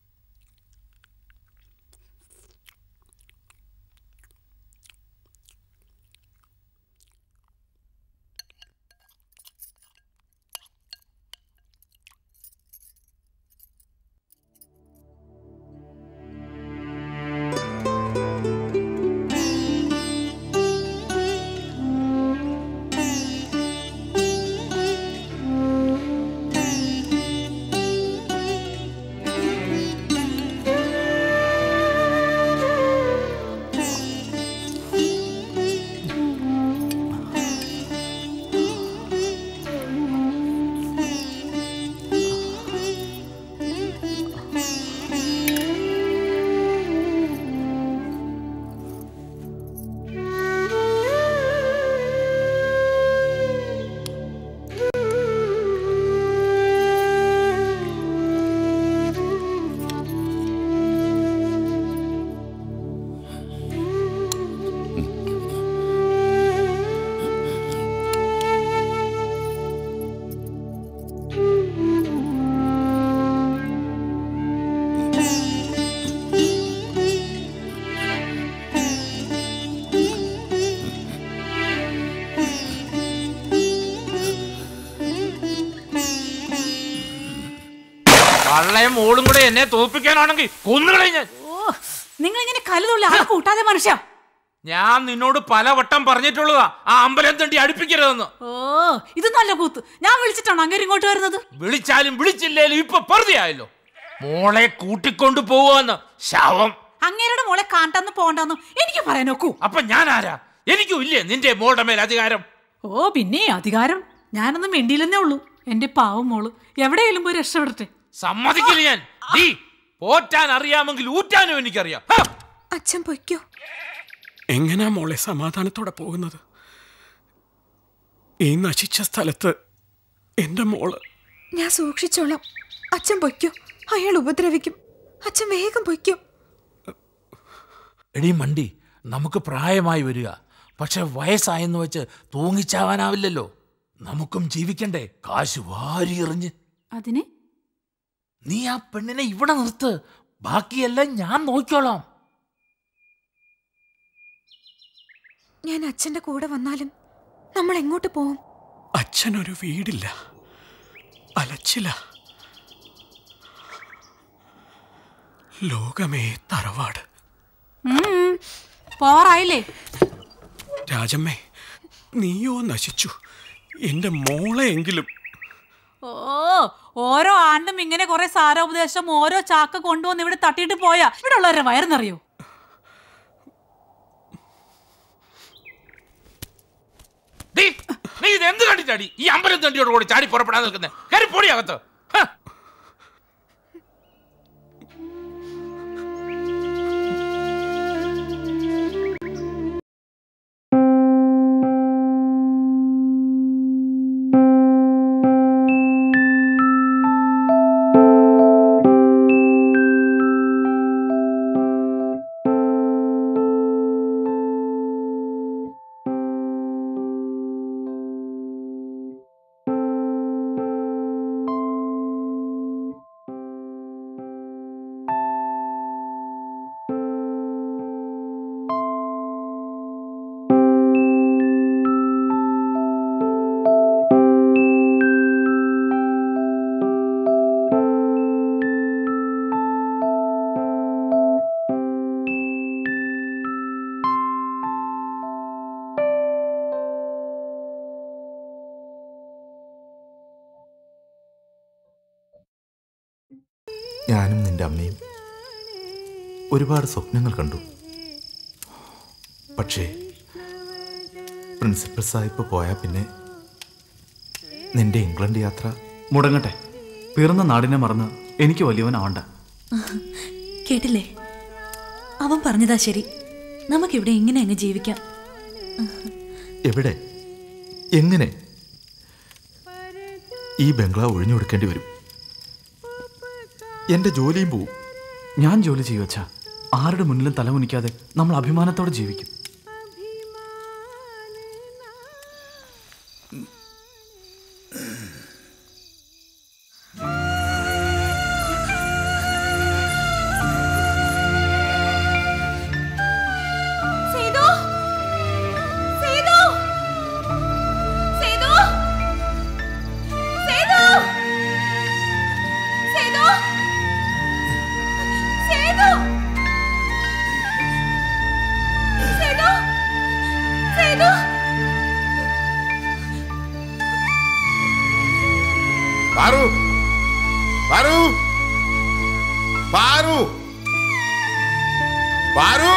വള്ളയും മോളും കൂടെ എന്നെ തോപ്പിക്കാനാണെങ്കിൽ കൊന്നുകളെ ഞാൻ ഓ നിങ്ങൾ ഇങ്ങനെ കലുതുള്ളി ആളെ കൂട്ടാതെ മനുഷ്യ ഞാൻ നിന്നോട് പലവട്ടം പറഞ്ഞിട്ടുള്ളതാ ആ അമ്പലം തണ്ടി അടുപ്പിക്കരുതെന്ന് ഓ ഇത് നല്ല കൂത്ത് ഞാൻ വിളിച്ചിട്ടാണ് അങ്ങനെ ഇങ്ങോട്ട് വരുന്നത് വിളിച്ചാലും വിളിച്ചില്ലേലും ഇപ്പൊ വെറുതെയായല്ലോ മോളെ കൂട്ടിക്കൊണ്ടു പോവാന്ന് ശവം അങ്ങേരുടെ മോളെ കാണ്ടെന്ന് പോണ്ടെന്ന് എനിക്ക് പറയാൻ നോക്കൂ അപ്പൊ ഞാൻ ആരാ എനിക്കും ഇല്ലേ നിന്റെ മോളുടെ മേൽ അധികാരം ഓ പിന്നെ അധികാരം ഞാനൊന്നും വേണ്ടിയില്ലെന്നേ ഉള്ളൂ എന്റെ പാവം മോള് എവിടെയെങ്കിലും പോയി രക്ഷപ്പെടട്ടെ സമ്മതിക്കില്ല ഞാൻ ഡീ പോറ്റാൻ അറിയാമെങ്കിൽ ഊറ്റാനും എനിക്കറിയാം ഹ! അച്ഛൻ പൊയ്ക്കോ എങ്ങനാ മോളെ സമാധാനത്തോടെ പോകുന്നത് ഈ നശിച്ച സ്ഥലത്ത് എൻ്റെ മോള് ഞാൻ സൂക്ഷിച്ചോളാം അച്ഛൻ പൊയ്ക്കോ അയാൾ ഉപദ്രവിക്കും അച്ഛൻ വേഗം പൊയ്ക്കോ എടീ മണ്ടി നമുക്ക് പ്രായമായി വരിക പക്ഷെ വയസ്സായെന്ന് വെച്ച് തൂങ്ങിച്ചാവാനാവില്ലല്ലോ നമുക്കും ജീവിക്കണ്ടേ കാശ് വാരി എറിഞ്ഞ് അതിന് നീ ആ പെണ്ണിനെ ഇവിടെ നിർത്ത് ബാക്കിയെല്ലാം ഞാൻ നോക്കിക്കോളാം ഞാൻ അച്ഛന്റെ കൂടെ വന്നാലും നമ്മൾ എങ്ങോട്ട് പോവും അച്ഛനൊരു വീടില്ല അലച്ചില്ല ലോകമേ തറവാട് ഉം, പോറായില്ലേ രാജമ്മേ നീയോ നശിച്ചു എൻ്റെ മോളെയെങ്കിലും ഓ ഓരോ ആണ്ടും ഇങ്ങനെ കുറെ സാരോപദേശം ഓരോ ചാക്ക കൊണ്ടുവന്ന് ഇവിടെ തട്ടിയിട്ട് പോയാ ഇവിടെ ഉള്ളവരുടെ വയറുന്നറിയോ ഡീ, നീ ഇത് എന്ത് കണ്ടിട്ടാടി ഈ അമ്പലം തണ്ടിയോട് കൂടി ചാടി പുറപ്പെടാൻ നിൽക്കുന്നത് കയറി പൊടി അകത്ത് ഹ! ഞാനും നിന്റെ അമ്മയും ഒരുപാട് സ്വപ്നങ്ങൾ കണ്ടു പക്ഷേ പ്രിൻസിപ്പൽ സാഹിബ് പോയാൽ പിന്നെ നിന്റെ ഇംഗ്ലണ്ട് യാത്ര മുടങ്ങട്ടെ പിറന്ന നാടിനെ മറന്ന് എനിക്ക് വലിയവനാവണ്ട കേട്ടില്ലേ അവൻ പറഞ്ഞതാ ശരി നമുക്കിവിടെ ഇങ്ങനെ അങ്ങ് ജീവിക്കാം എവിടെ എങ്ങനെ ഈ ബംഗ്ലാവ് ഒഴിഞ്ഞു കൊടുക്കേണ്ടി വരും എൻ്റെ ജോലിയും പോവും ഞാൻ ജോലി ചെയ്യും അച്ഛാ ആരുടെ മുന്നിലും തലമുനിക്കാതെ നമ്മൾ അഭിമാനത്തോടെ ജീവിക്കും സേതു സേതു സേതു സേതു സേതു സേതു സേതു സേതു പാറു പാറു പാറു പാറു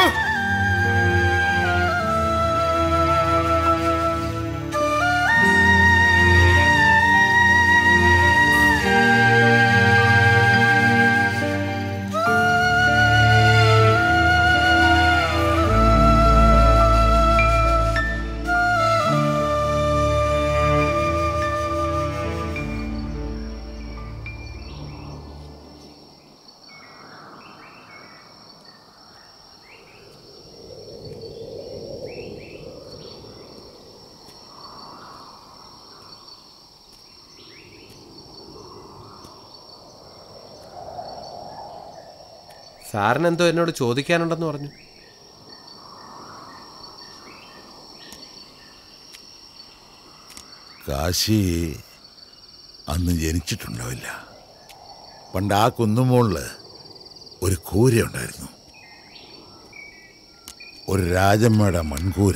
സാറിന് എന്തോ എന്നോട് ചോദിക്കാനുണ്ടെന്ന് പറഞ്ഞു കാശി അന്ന് ജനിച്ചിട്ടുണ്ടാവില്ല പണ്ട് ആ കുന്നുമോളിൽ ഒരു കൂര ഉണ്ടായിരുന്നു ഒരു രാജമ്മയുടെ മൺകൂര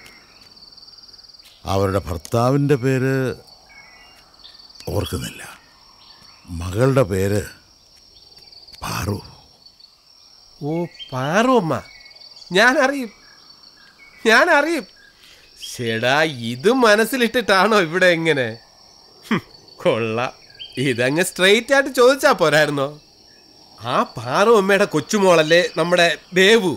അവരുടെ ഭർത്താവിൻ്റെ പേര് ഓർക്കുന്നില്ല മകളുടെ പേര് പാറു ഓ പാറു അമ്മ ഞാൻ അറിയും ഞാൻ അറിയും ചേടാ ഇത് മനസ്സിലിട്ടിട്ടാണോ ഇവിടെ എങ്ങനെ ഹും, കൊള്ളാം ഇതങ്ങ് സ്ട്രെയിറ്റ് ആയിട്ട് ചോദിച്ചാ പോരായിരുന്നോ ആ പാറു അമ്മയുടെ കൊച്ചുമോളല്ലേ നമ്മുടെ ദേവു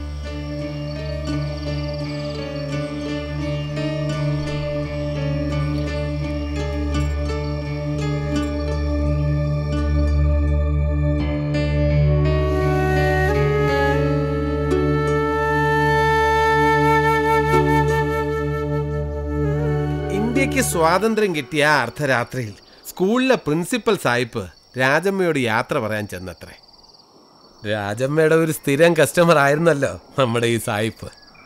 ഇന്ത്യക്ക് സ്വാതന്ത്ര്യം കിട്ടിയ ആ അർദ്ധരാത്രിയിൽ സ്കൂളിലെ പ്രിൻസിപ്പൽ സായിപ്പ് രാജമ്മയോട് യാത്ര പറയാൻ ചെന്നത്രേ രാജമ്മയുടെ ഒരു സ്ഥിരം കസ്റ്റമർ ആയിരുന്നല്ലോ നമ്മുടെ ഈ സായിപ്പ്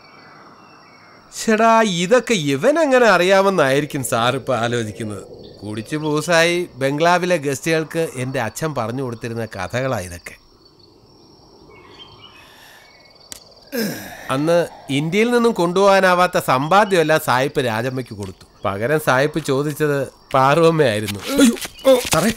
ചേടാ ഇതൊക്കെ ഇവൻ എങ്ങനെ അറിയാമെന്നായിരിക്കും സാർ ഇപ്പൊ ആലോചിക്കുന്നത് കുടിച്ചു പൂസായി ബംഗ്ലാവിലെ ഗസ്റ്റുകൾക്ക് എൻ്റെ അച്ഛൻ പറഞ്ഞു കൊടുത്തിരുന്ന കഥകളാ ഇതൊക്കെ അന്ന് ഇന്ത്യയിൽ നിന്നും കൊണ്ടുപോകാനാവാത്ത സമ്പാദ്യമെല്ലാം സായിപ്പ് രാജമ്മയ്ക്ക് കൊടുത്തു പകരം സായിപ്പ് ചോദിച്ചത് പാറുവമ്മയായിരുന്നു അയ്യോ, ഓ, സാറേ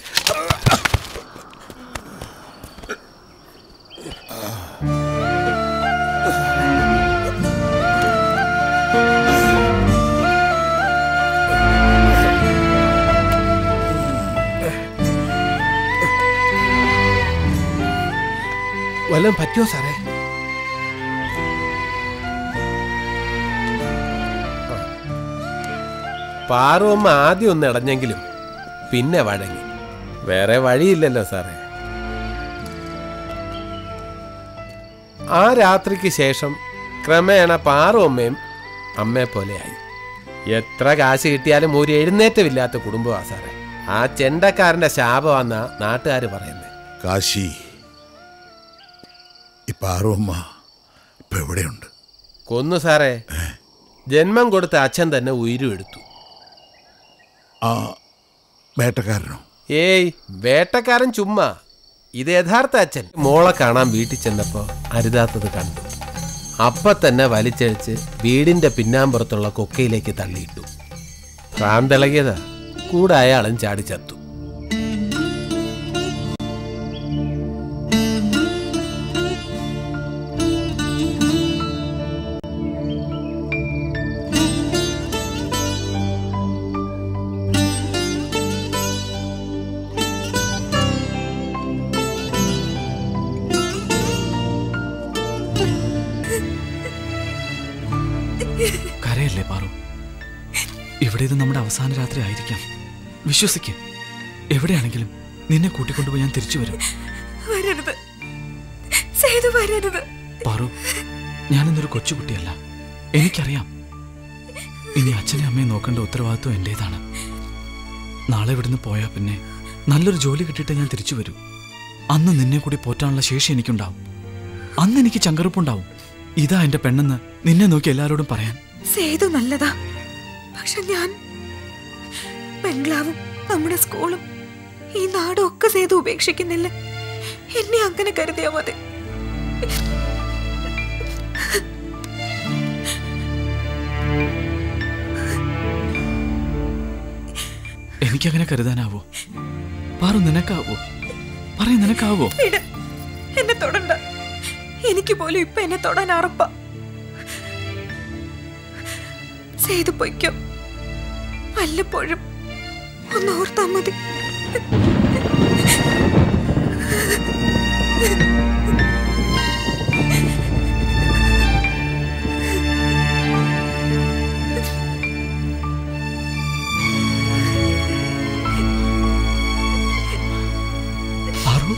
വല്ലതും പറ്റുമോ സാറേ പാറുവമ്മ ആദ്യം ഒന്ന് ഇടഞ്ഞെങ്കിലും പിന്നെ വഴങ്ങി വേറെ വഴിയില്ലല്ലോ സാറേ ആ രാത്രിക്ക് ശേഷം ക്രമേണ പാറുവമ്മയും അമ്മയെ പോലെയായി എത്ര കാശ് കിട്ടിയാലും ഒരു എഴുന്നേറ്റമില്ലാത്ത കുടുംബമാ സാറേ ആ ചെണ്ടക്കാരന്റെ ശാപമാന്നാ നാട്ടുകാർ പറയുന്നത് കാശി ഇപ്പൊ ആറുമ്മ ഇപ്പൊ എവിടെയുണ്ട് കൊന്നു സാറേ ജന്മം കൊടുത്ത അച്ഛൻ തന്നെ ഉയിരും എടുത്തു ആ വേട്ടക്കാരനോ ഏയ് വേട്ടക്കാരൻ ചുമ്മാ ഇത് യഥാർത്ഥ അച്ഛൻ മോളെ കാണാൻ വീട്ടിൽ ചെന്നപ്പോ അരുതാത്തത് കണ്ടു അപ്പൊ തന്നെ വലിച്ചഴിച്ച് വീടിന്റെ പിന്നാമ്പുറത്തുള്ള കൊക്കയിലേക്ക് തള്ളിയിട്ടു ഭ്രാന്തിളകിയതാ കൂടെ അയാളും ചാടി ചത്തു കരയല്ലേ പാറു ഇവിടെ ഇത് നമ്മുടെ അവസാന രാത്രി ആയിരിക്കാം വിശ്വസിക്ക് എവിടെയാണെങ്കിലും നിന്നെ കൂട്ടിക്കൊണ്ടുപോയി ഞാൻ തിരിച്ചു വരും വരരുത് സേതു വരരുത് പാറു ഞാനിന്നൊരു കൊച്ചുകുട്ടിയല്ല എനിക്കറിയാം ഇനി അച്ഛനെ അമ്മയെ നോക്കേണ്ട ഉത്തരവാദിത്വം എന്റേതാണ് നാളെ ഇവിടുന്ന് പോയാൽ പിന്നെ നല്ലൊരു ജോലി കിട്ടിയിട്ട് ഞാൻ തിരിച്ചു വരൂ അന്ന് നിന്നെ കൂടി പോറ്റാനുള്ള ശേഷി എനിക്കുണ്ടാവും അന്ന് എനിക്ക് ചങ്കറുപ്പുണ്ടാവും ഇതാ എന്റെ പെണ്ണെന്ന് നിന്നെ നോക്കി എല്ലാവരോടും പറയാൻ സേതു നല്ലതാ പക്ഷെ ഞാൻ ബംഗ്ലാവും നമ്മുടെ സ്കൂളും ഈ നാടും ഒക്കെ സേതു ഉപേക്ഷിക്കുന്നില്ല എന്നെ അങ്ങനെ കരുതിയാ മതി എനിക്കങ്ങനെ കരുതാനാവോ പാറു നിനക്കാവോ പറയും നിനക്കാവോ വിട്. എന്നെ തൊടണ്ട എനിക്ക് പോലും ഇപ്പൊ എന്നെ തൊടാൻ അറപ്പ സേതു പൊയ്ക്കോ വല്ലപ്പോഴും ഒന്ന് ഓർത്താ മതി പാറു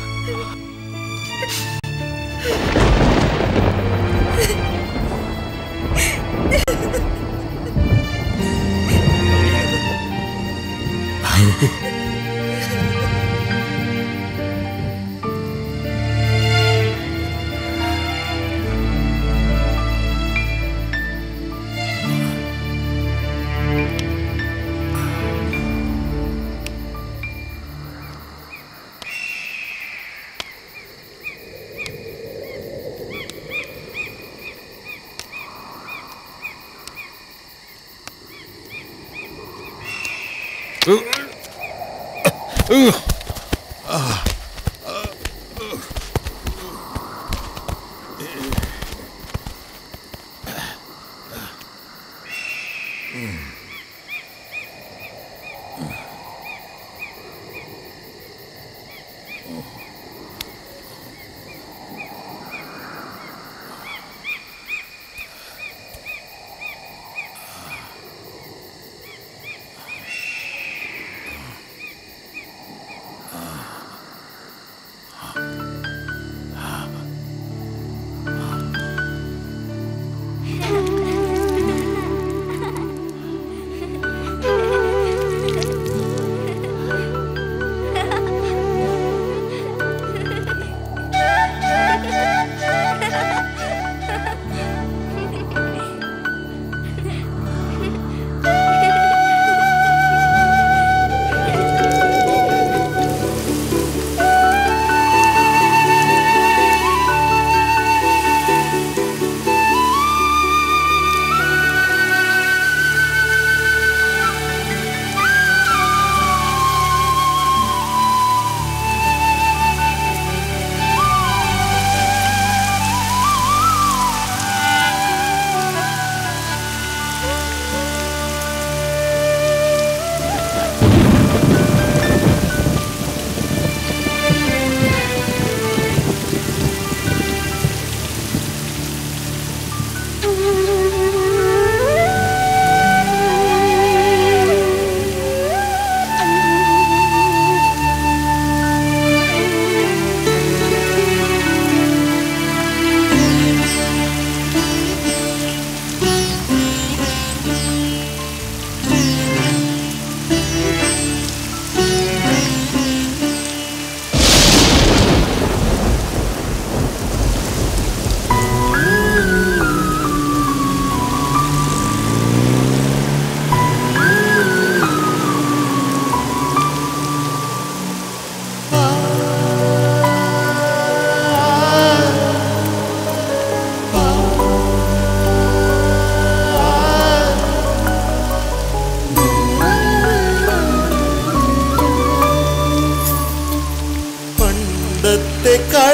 പണ്ടത്തെ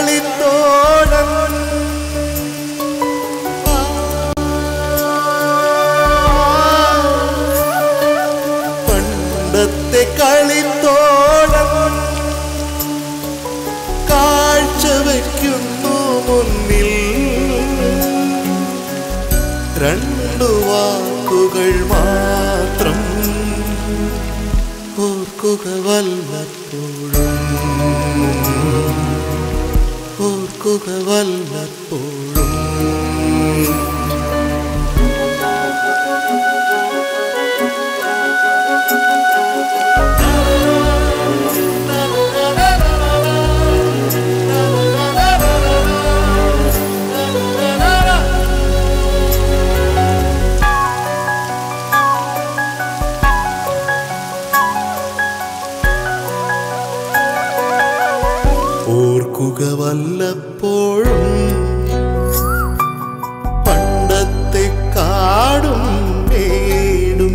കളിത്തോഴൻ പണ്ടത്തെ കളിത്തോഴൻ കാഴ്ച വയ്ക്കുന്നു മുന്നിൽ രണ്ടു വാക്കുകൾ മാത്രം ഓർക്കുക വല്ലപ്പോഴും ഓർക്കുക വല്ലപ്പോഴും ഓർക്കുക വല്ലപ്പോഴും പണ്ടത്തെ കാടും മേടും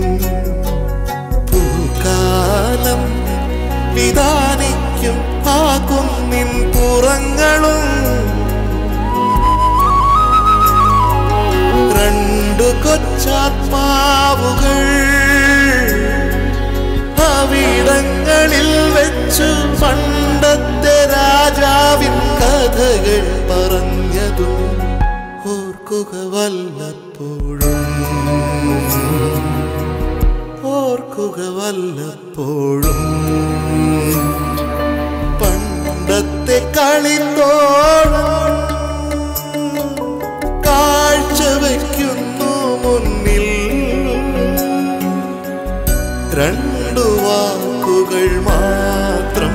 പൂക്കാലം വിധാനിക്കും ആ കുന്നിൻ പുറങ്ങളും രണ്ടു കൊച്ചാത്മാവുകൾ അവിടങ്ങളിൽ വെച്ചു പണ്ടത്തെ രാജാവിൻ കഥകൾ പറഞ്ഞതും ഓർക്കുക വല്ലപ്പോഴും ഓർക്കുക വല്ലപ്പോഴും പണ്ടത്തെ കളിത്തോളം കാഴ്ച വയ്ക്കുന്നു മുന്നിൽ രണ്ടു വാക്കുകൾ മാത്രം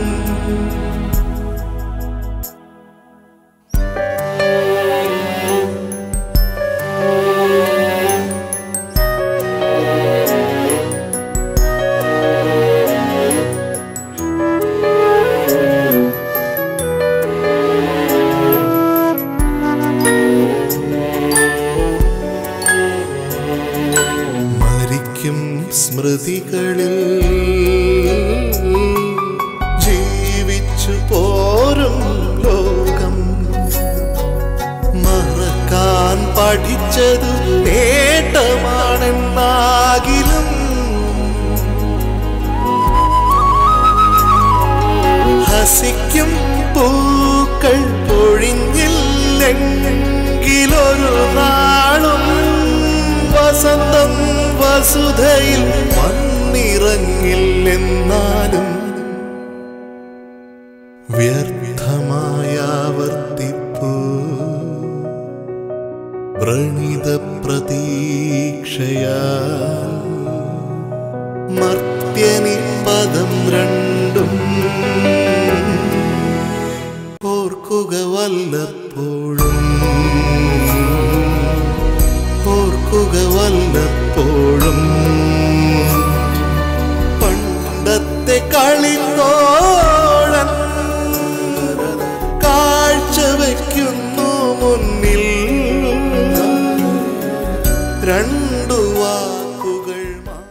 മരിക്കും സ്മൃതികളിൽ ജീവിച്ചു പോരും ലോകം മറക്കാൻ പഠിച്ചത് നേട്ടമാണെന്നാകിലും ഹസിക്കും പൂക്കൾ പൊഴിഞ്ഞില്ലെങ്കിലൊരു നാളും വസന്തം വസുധയിൽ വന്നിറങ്ങില്ലെന്നാലും വ്യർത്ഥമായ ആവർത്തിപ്പൂ വ്രണിത പ്രതീക്ഷയാ മർത്യനി പദം രണ്ടും ഓർക്കുക വല്ലപ്പോഴും ഓർക്കുക വല്ലപ്പോഴും പണ്ടത്തെ കളിത്തോ